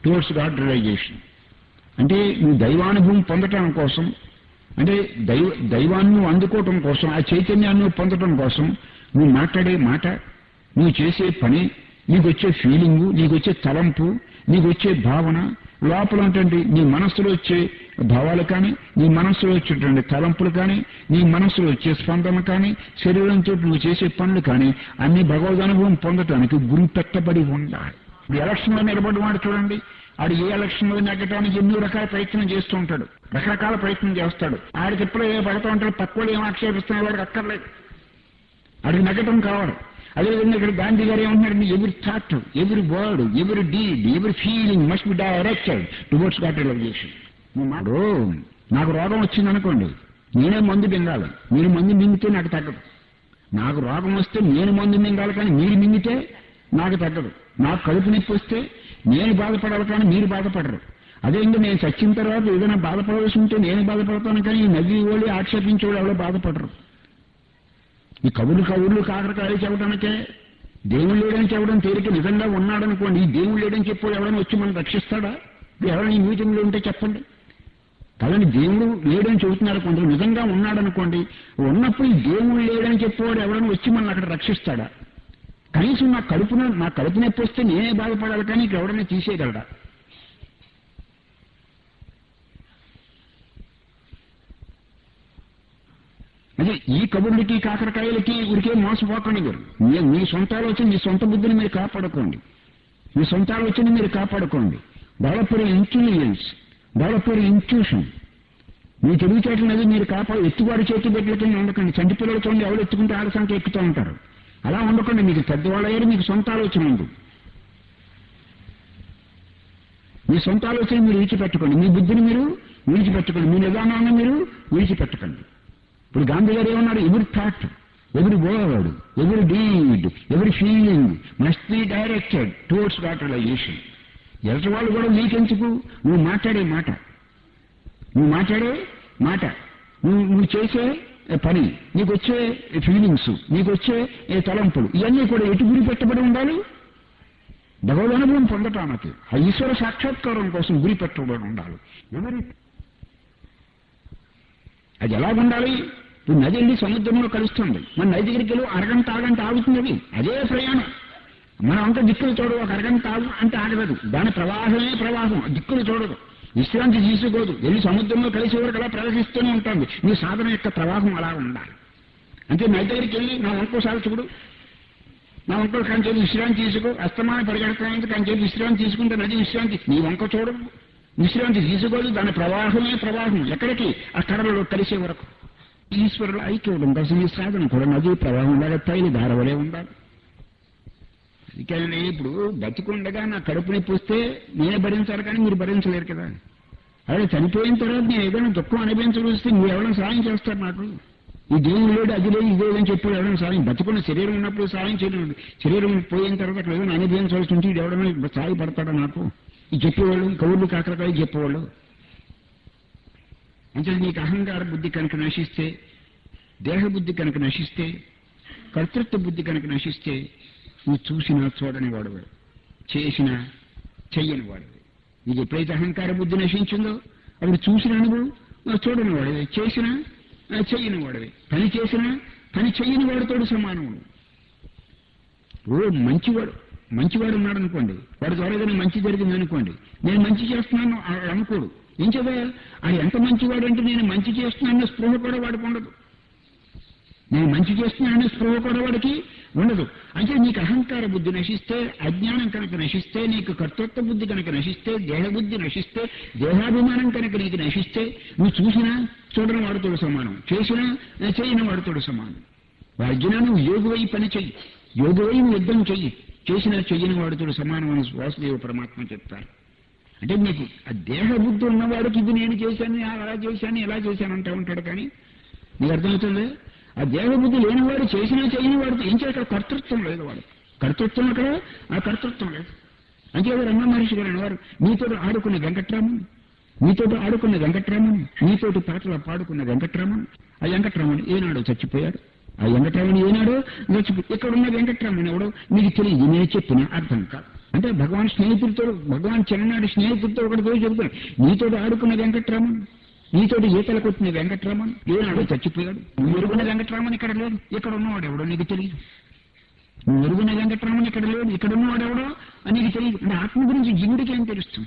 A: towards God realisation అంటే నువ్వు దైవానుభవం పొందటం కోసం అంటే దైవ దైవాన్ని నువ్వు అందుకోవటం కోసం ఆ చైతన్యాన్ని నువ్వు పొందటం కోసం నువ్వు మాట్లాడే మాట నువ్వు చేసే పని నీకు వచ్చే ఫీలింగు నీకు వచ్చే తలంపు నీకు వచ్చే భావన లోపల ఉంటుంది నీ మనస్సులో వచ్చే భావాలు కానీ నీ మనస్సులో వచ్చేటువంటి తలంపులు కానీ నీ మనస్సులో వచ్చే స్పందన కానీ శరీరంతో నువ్వు చేసే పనులు కానీ అన్ని భగవద్ అనుభవం పొందటానికి గురి పెట్టబడి ఉండాలి ఇప్పుడు ఎలక్షన్లో నిలబడి వాడు చూడండి ఆడు ఏ ఎలక్షన్లో నెగ్గటానికి ఎన్నో రకాల ప్రయత్నం చేస్తూ ఉంటాడు రకరకాల ప్రయత్నం చేస్తాడు ఆడికి ఎప్పుడో ఏ పడుతూ ఉంటాడు పక్క ఏం ఆక్షేపిస్తున్నా వాడికి అక్కర్లేదు ఆడికి నెగ్గటం కావాలి అదేవిధంగా ఇక్కడ గాంధీ గారు ఏమంటున్నాడు ఎవరి థాట్ ఎవరి వర్డ్ ఎవరి డీడ్ ఎవరి feeling must be directed towards God realisation ఇప్పుడు నాకు రోగం వచ్చింది అనుకోండి నేనే మందు మింగాలి మీరు మందు మింగితే నాకు తగ్గదు నాకు రోగం వస్తే నేను మందు మింగాలి కానీ మీరు మింగితే నాకు తగ్గదు నాకు కడుపు నొప్పి వస్తే నేను బాధపడాలి కానీ మీరు బాధపడరు అదేంటి నేను చచ్చిన తర్వాత ఏదైనా బాధపడవలసి ఉంటే నేను బాధపడతాను కానీ ఈ నవ్వి వాళ్ళు ఆక్షేపించే వాళ్ళు ఎవరో బాధపడరు ఈ కబుర్లు కబుర్లు కాకరకాయలు చెప్పడానికే దేవుడు లేడని చెప్పడం తేలిక నిజంగా ఉన్నాడనుకోండి ఈ దేవుడు లేడని చెప్పాడు ఎవరైనా వచ్చి మనం రక్షిస్తాడా ఇప్పుడు ఎవరైనా ఈ మీటింగ్లో ఉంటే చెప్పండి కదండి దేవుడు లేడని చెబుతున్నారు కొందరు నిజంగా ఉన్నాడనుకోండి ఉన్నప్పుడు ఈ దేవుడు లేడని చెప్పేవాడు ఎవరైనా వచ్చి మనం అక్కడ రక్షిస్తాడా కనీసం నా కడుపున నా కడుపు నొప్పి వస్తే నేనే బాధపడాలి కానీ ఇక్కడ ఎవరైనా తీసేయగలడా అదే ఈ కబుర్లకి కాకరకాయలకి ఉరికే మోసపోకండి మీరు మీ- మీ సొంత ఆలోచన మీ సొంత బుద్ధిని మీరు కాపాడుకోండి మీ సొంత ఆలోచన మీరు కాపాడుకోండి develop your intelligence develop your intuition మీ తెలివితేటలు అనేది మీరు కాపాడు ఎత్తువాడి చేతి బిడ్డలకి ఉండకండి చంటి పిల్లలు చూడండి ఎవరు ఎత్తుకుంటే ఆడ సంఖ్య ఎక్కుతూ ఉంటారు అలా ఉండకండి మీకు పెద్దవాళ్ళు అయ్యారు మీకు సొంత ఆలోచన ఉంది మీ సొంత ఆలోచన మీరు విడిచిపెట్టుకోండి మీ బుద్ధిని మీరు విడిచిపెట్టుకోండి మీ నిదానాన్ని మీరు విడిచిపెట్టకండి ఇప్పుడు గాంధీ గారు ఏమన్నారు ఎవరి థాట్ ఎవరి వర్డ్ ఎవరి డీడ్ ఎవరి feeling must be directed towards God realisation ఎదుటి వాళ్ళు కూడా నీకెందుకు నువ్వు మాట్లాడే మాట నువ్వు మాట్లాడే మాట నువ్వు నువ్వు చేసే పని నీకు వచ్చే ఫీలింగ్స్ నీకు వచ్చే ఏ తలంపులు ఇవన్నీ కూడా ఎటు గురి పెట్టబడి ఉండాలి భగవద్ అనుభవం పొందటానికి ఆ ఈశ్వర సాక్షాత్కారం కోసం గురి పెట్టబడి ఉండాలి ఎవరి అది ఎలాగుండాలి ఇప్పుడు నది వెళ్ళి సముద్రంలో కలుస్తుంది మన నది దగ్గరికి వెళ్ళి అరగంట ఆగంట ఆగుతుంది అది అదే ప్రయాణం మనం అంతా దిక్కులు చూడదు ఒక అరగంట ఆగు అంటే ఆగదు దాని ప్రవాహమే ప్రవాహం దిక్కులు చూడదు విశ్రాంతి తీసుకోదు వెళ్ళి సముద్రంలో కలిసి వరకు అలా ప్రవహిస్తూనే ఉంటుంది నీ సాధన యొక్క ప్రవాహం అలా ఉండాలి అంటే నది దగ్గరికి వెళ్ళి నా వంకోసారి చూడు నా వంకో కంచేది విశ్రాంతి తీసుకో అస్తమాన పరిగెడతానికి కంచేది విశ్రాంతి తీసుకుంటే నది విశ్రాంతి నీ వంక చూడదు విశ్రాంతి తీసుకోదు దాని ప్రవాహమే ప్రవాహం ఎక్కడికి ఆ కడలలో కలిసే వరకు ఈశ్వరుడు ఐక్యం కోసం ఈ సాధన కూడా నది ప్రవాహం లాగా తైలి ధారవలే ఉండాలి అందుకని ఇప్పుడు బతికుండగా నా కడుపు నొప్పి వస్తే నేనే భరించాలి కానీ మీరు భరించలేరు కదా అదే చనిపోయిన తర్వాత నేను ఏదైనా దుఃఖం అనుభవించడం వస్తే మీరు ఎవరైనా సాయం చేస్తారు నాకు ఈ దేవుడు లేడు అది లేదు ఇది లేదని చెప్పి ఎవరైనా సాయం బతుకున్న శరీరం ఉన్నప్పుడు సాయం చేయడం శరీరం పోయిన తర్వాత అక్కడ ఏదైనా అనుభవించవలసి ఉంటే ఇది ఎవడైనా సాయపడతాడా నాకు ఈ చెప్పేవాళ్ళు ఈ కవులు కాకరకాయ చెప్పేవాళ్ళు అంటే నీకు అహంకార బుద్ధి కనుక నశిస్తే దేహబుద్ధి కనుక నశిస్తే కర్తృత్వ బుద్ధి కనుక నశిస్తే నువ్వు చూసినా చూడని వాడవే చేసినా చెయ్యని వాడవే నీకు ఎప్పుడైతే అహంకార బుద్ధి నశించిందో అప్పుడు చూసిన అనుభవం నువ్వు చూడని వాడవే చేసినా ఆ, చెయ్యని వాడవే పని చేసినా పని చెయ్యని వాడితోడు సమానం ఓ మంచివాడు మంచివాడు ఉన్నాడు అనుకోండి వాడి ద్వారా ఏదైనా మంచి జరిగింది అనుకోండి నేను మంచి చేస్తున్నాను ఆ- అనుకోడు ఏం చదివా ఆ ఎంత మంచివాడు అంటే నేను మంచి చేస్తున్నాను స్పృహ కూడా వాడికి ఉండదు నేను మంచి చేస్తున్నాననే స్పృహ కూడా వాడికి ఉండదు అంటే నీకు అహంకార బుద్ధి నశిస్తే అజ్ఞానం కనుక నశిస్తే నీకు కర్తృత్వ బుద్ధి కనుక నశిస్తే దేహబుద్ధి నశిస్తే దేహాభిమానం కనుక నీకు నశిస్తే నువ్వు చూసినా చూడని వాడితోడు సమానం చేసినా చేయని వాడితోడు సమానం అర్జున నువ్వు యోగువై పని చెయ్యి యోగువై నువ్వు యుద్ధం చెయ్యి చేసినా చెయ్యని వాడితోడు సమానం అని వాసుదేవ పరమాత్మ చెప్తారు అంటే నీకు ఆ దేహ బుద్ధి ఉన్నవాడికి ఇది నేను చేశాను అలా చేశాను ఎలా చేశాను అంటూ ఉంటాడు కానీ నీకు అర్థమవుతుంది ఆ దేహ బుద్ధి లేనివాడు చేసినా చేయని వాడు ఏం చేయాలి కర్తృత్వం లేదు వాడు కర్తృత్వం అక్కడ ఆ కర్తృత్వం లేదు అంతే రమణ మహర్షి గారు అనేవారు మీతో ఆడుకున్న వెంకట్రామన్ మీతో ఆడుకున్న వెంకట్రామన్ మీతోటి పాటలు పాడుకున్న వెంకట్రామన్ ఆ వెంకట్రామన్ ఏనాడు చచ్చిపోయాడు ఆ వెంకట్రామన్ ఏనాడు చచ్చిపోయి ఇక్కడ ఉన్న వెంకట్రామన్ ఎవడో మీకు తెలియదు నేను చెప్పిన అర్థం కాదు అంటే భగవాన్ స్నేహితులతో భగవాన్ చిన్ననాటి స్నేహితులతో ఒకటి పోయి చెబుతాడు నీతో ఆడుకున్న వెంకట్రామన్ నీతోటి ఈతలు కొట్టిన వెంకట్రామన్ ఏనాడు చచ్చిపోయాడు నువ్వు ఎరుగున్న వెంకట్రామన్ ఇక్కడ లేదు ఇక్కడ ఉన్నవాడు ఎవడో నీకు తెలియదు నువ్వు ఎరుగున్న వెంకట్రామన్ ఇక్కడ లేడు ఇక్కడ ఉన్నవాడు ఎవడో అని నీకు తెలియదు అంటే ఆత్మ గురించి జీవుడికి ఏం తెలుస్తుంది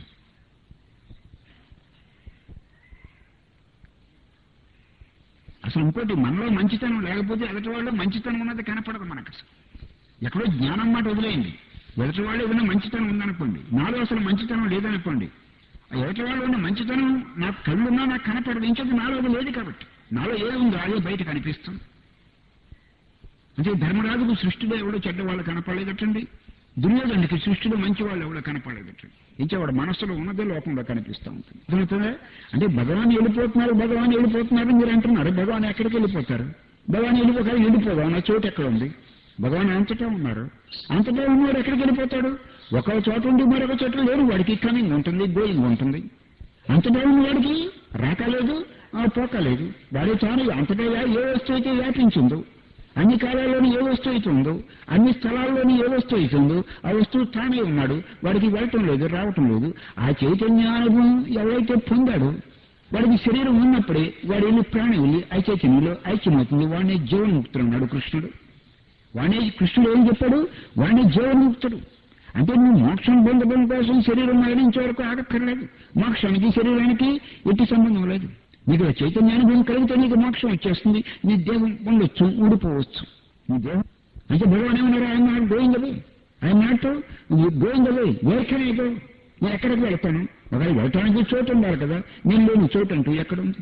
A: అసలు ఇంకోటి మనలో మంచితనం లేకపోతే ఎదుటి వాళ్ళు మంచితనం ఉన్నది కనపడదు మనకు అసలు ఎక్కడో జ్ఞానం మాట వదిలేయండి ఎదుటి వాళ్ళు ఏదైనా మంచితనం ఉందనుకోండి నాలో అసలు మంచితనం లేదనుకోండి ఆ ఎదుటి వాళ్ళు ఉన్న మంచితనం నాకు కళ్ళున్నా నాకు కనపడదు ఇంకొక నాలో అది లేదు కాబట్టి నాలో ఏముందో అదే బయట కనిపిస్తుంది అంటే ధర్మరాజుకు సృష్టిలో ఎవడో చెడ్డ వాళ్ళు కనపడలేదటండి దుర్యోధనుడికి సృష్టిలో మంచి వాళ్ళు ఎవడో కనపడలేదటండి ఇంకా వాడు మనస్సులో ఉన్నదే లోకంలో కనిపిస్తూ ఉంటుంది అర్థమవుతుందా అంటే భగవాన్ వెళ్ళిపోతున్నారు భగవాన్ వెళ్ళిపోతున్నారు మీరు అంటున్నారు భగవాన్ ఎక్కడికి వెళ్ళిపోతారు భగవాన్ వెళ్ళిపోతారు వెళ్ళిపోదాం నా చోటు ఎక్కడ ఉంది భగవాన్ అంతటా ఉన్నారు అంతటా ఉన్నవాడు ఎక్కడికి వెళ్ళిపోతాడు ఒక చోట ఉండి మరొక చోట లేడు వాడికి కమింగ్ ఉంటుంది గోయింగ్ ఉంటుంది అంతటా ఉన్నవాడికి రాక లేదు ఆ పోక లేదు వాడే తాను అంతటా ఏ వస్తువు అయితే వ్యాపించిందో అన్ని కాలాల్లోని ఏ వస్తువు అయితే ఉందో అన్ని స్థలాల్లోని ఏ వస్తువు అయితే ఉందో ఆ వస్తువు తానే ఉన్నాడు వాడికి వెళ్ళటం లేదు రావటం లేదు ఆ చైతన్యానుభవం ఎవరైతే పొందాడో వాడికి శరీరం ఉన్నప్పుడే వాడి వెళ్ళి ప్రాణం వెళ్ళి ఆ చైతన్యంలో ఐక్యమవుతుంది వాడిని జీవన్ముక్తుడు అన్నాడు కృష్ణుడు వాడే కృష్ణుడు ఏం చెప్పాడు వాడిని జీవన్ముక్తుడు అంటే నువ్వు మోక్షం పొందడం కోసం శరీరం మరణించే వరకు ఆగక్కర్లేదు మోక్షానికి శరీరానికి ఎట్టి సంబంధం లేదు నీకు ఆ చైతన్యానుభవం కలిగితే నీకు మోక్షం వచ్చేస్తుంది నీ దేహం ఉండొచ్చు ఊడిపోవచ్చు నీ దేహం అంటే భగవాన్ ఏమన్నారు ఆయన గోయింగ్ అవే ఆయన నాట్ గోయింగ్ అవే వేర్కనే నేను ఎక్కడికి వెళ్తాను ఒకవేళ వెళ్ళటానికి చోటు ఉండాలి కదా నేను లేని చోటు అంటూ ఎక్కడుంది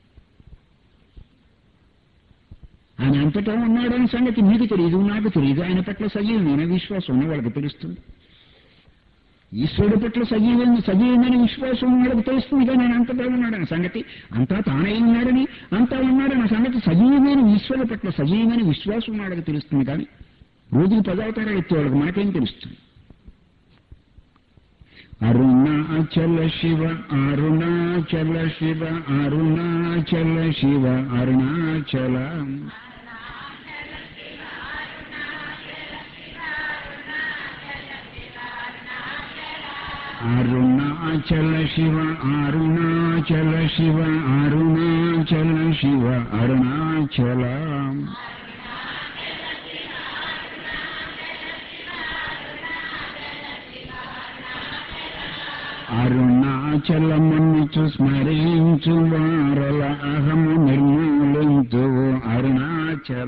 A: ఆయన అంతటా ఉన్నాడని సంగతి మీకు తెలియదు నాకు తెలియదు ఆయన పట్ల సజీవమైన విశ్వాసం ఉన్న వాళ్ళకి తెలుస్తుంది ఈశ్వరుడి పట్ల సజీవమైన సజీవమైన విశ్వాసం ఉన్న వాళ్ళకి తెలుస్తుంది కానీ ఆయన అంతటా ఉన్నాడని సంగతి అంతా తానే ఉన్నాడని అంతా ఉన్నాడని సంగతి సజీవమైన ఈశ్వరుడి పట్ల సజీవమైన విశ్వాసం ఉన్న వాళ్ళకి తెలుస్తుంది కానీ రోజుకి పదావతారాలు ఎత్తే వాళ్ళకి మనకేం తెలుస్తుంది అరుణాచల శివ అరుణాచల శివ అరుణాచల శివ అరుణాచల అరుణాచల శివ అరుణాచల శివ అరుణాచల శివ అరుణాచల అరుణాచలమును స్మరించు వారల అహము నిర్మూలించు అరుణాచల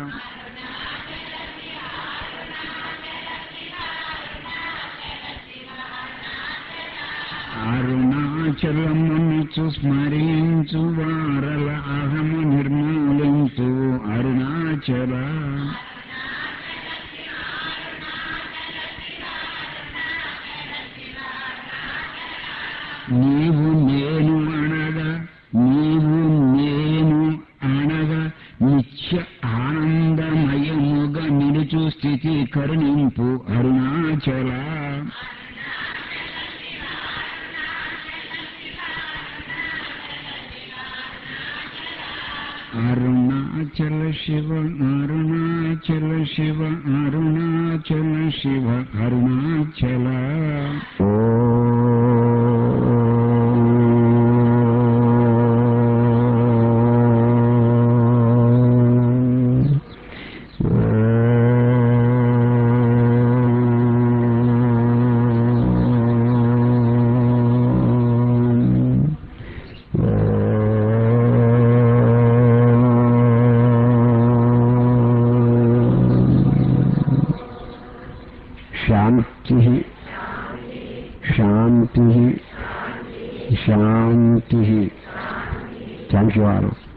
A: అరుణాచలమును స్మరించు వారల అహము నిర్మూలించు అరుణాచల నీవు నేను అనగా నీవు నేను అనగా నిత్య ఆనందమయముగా నిలుచు స్థితి కరుణింపు అరుణాచల అరుణాచల శివ అరుణాచల శివ అరుణాచల శివ అరుణాచల శాంతి శాంతి శాంతి థ్యాంక్ యూ ఆల్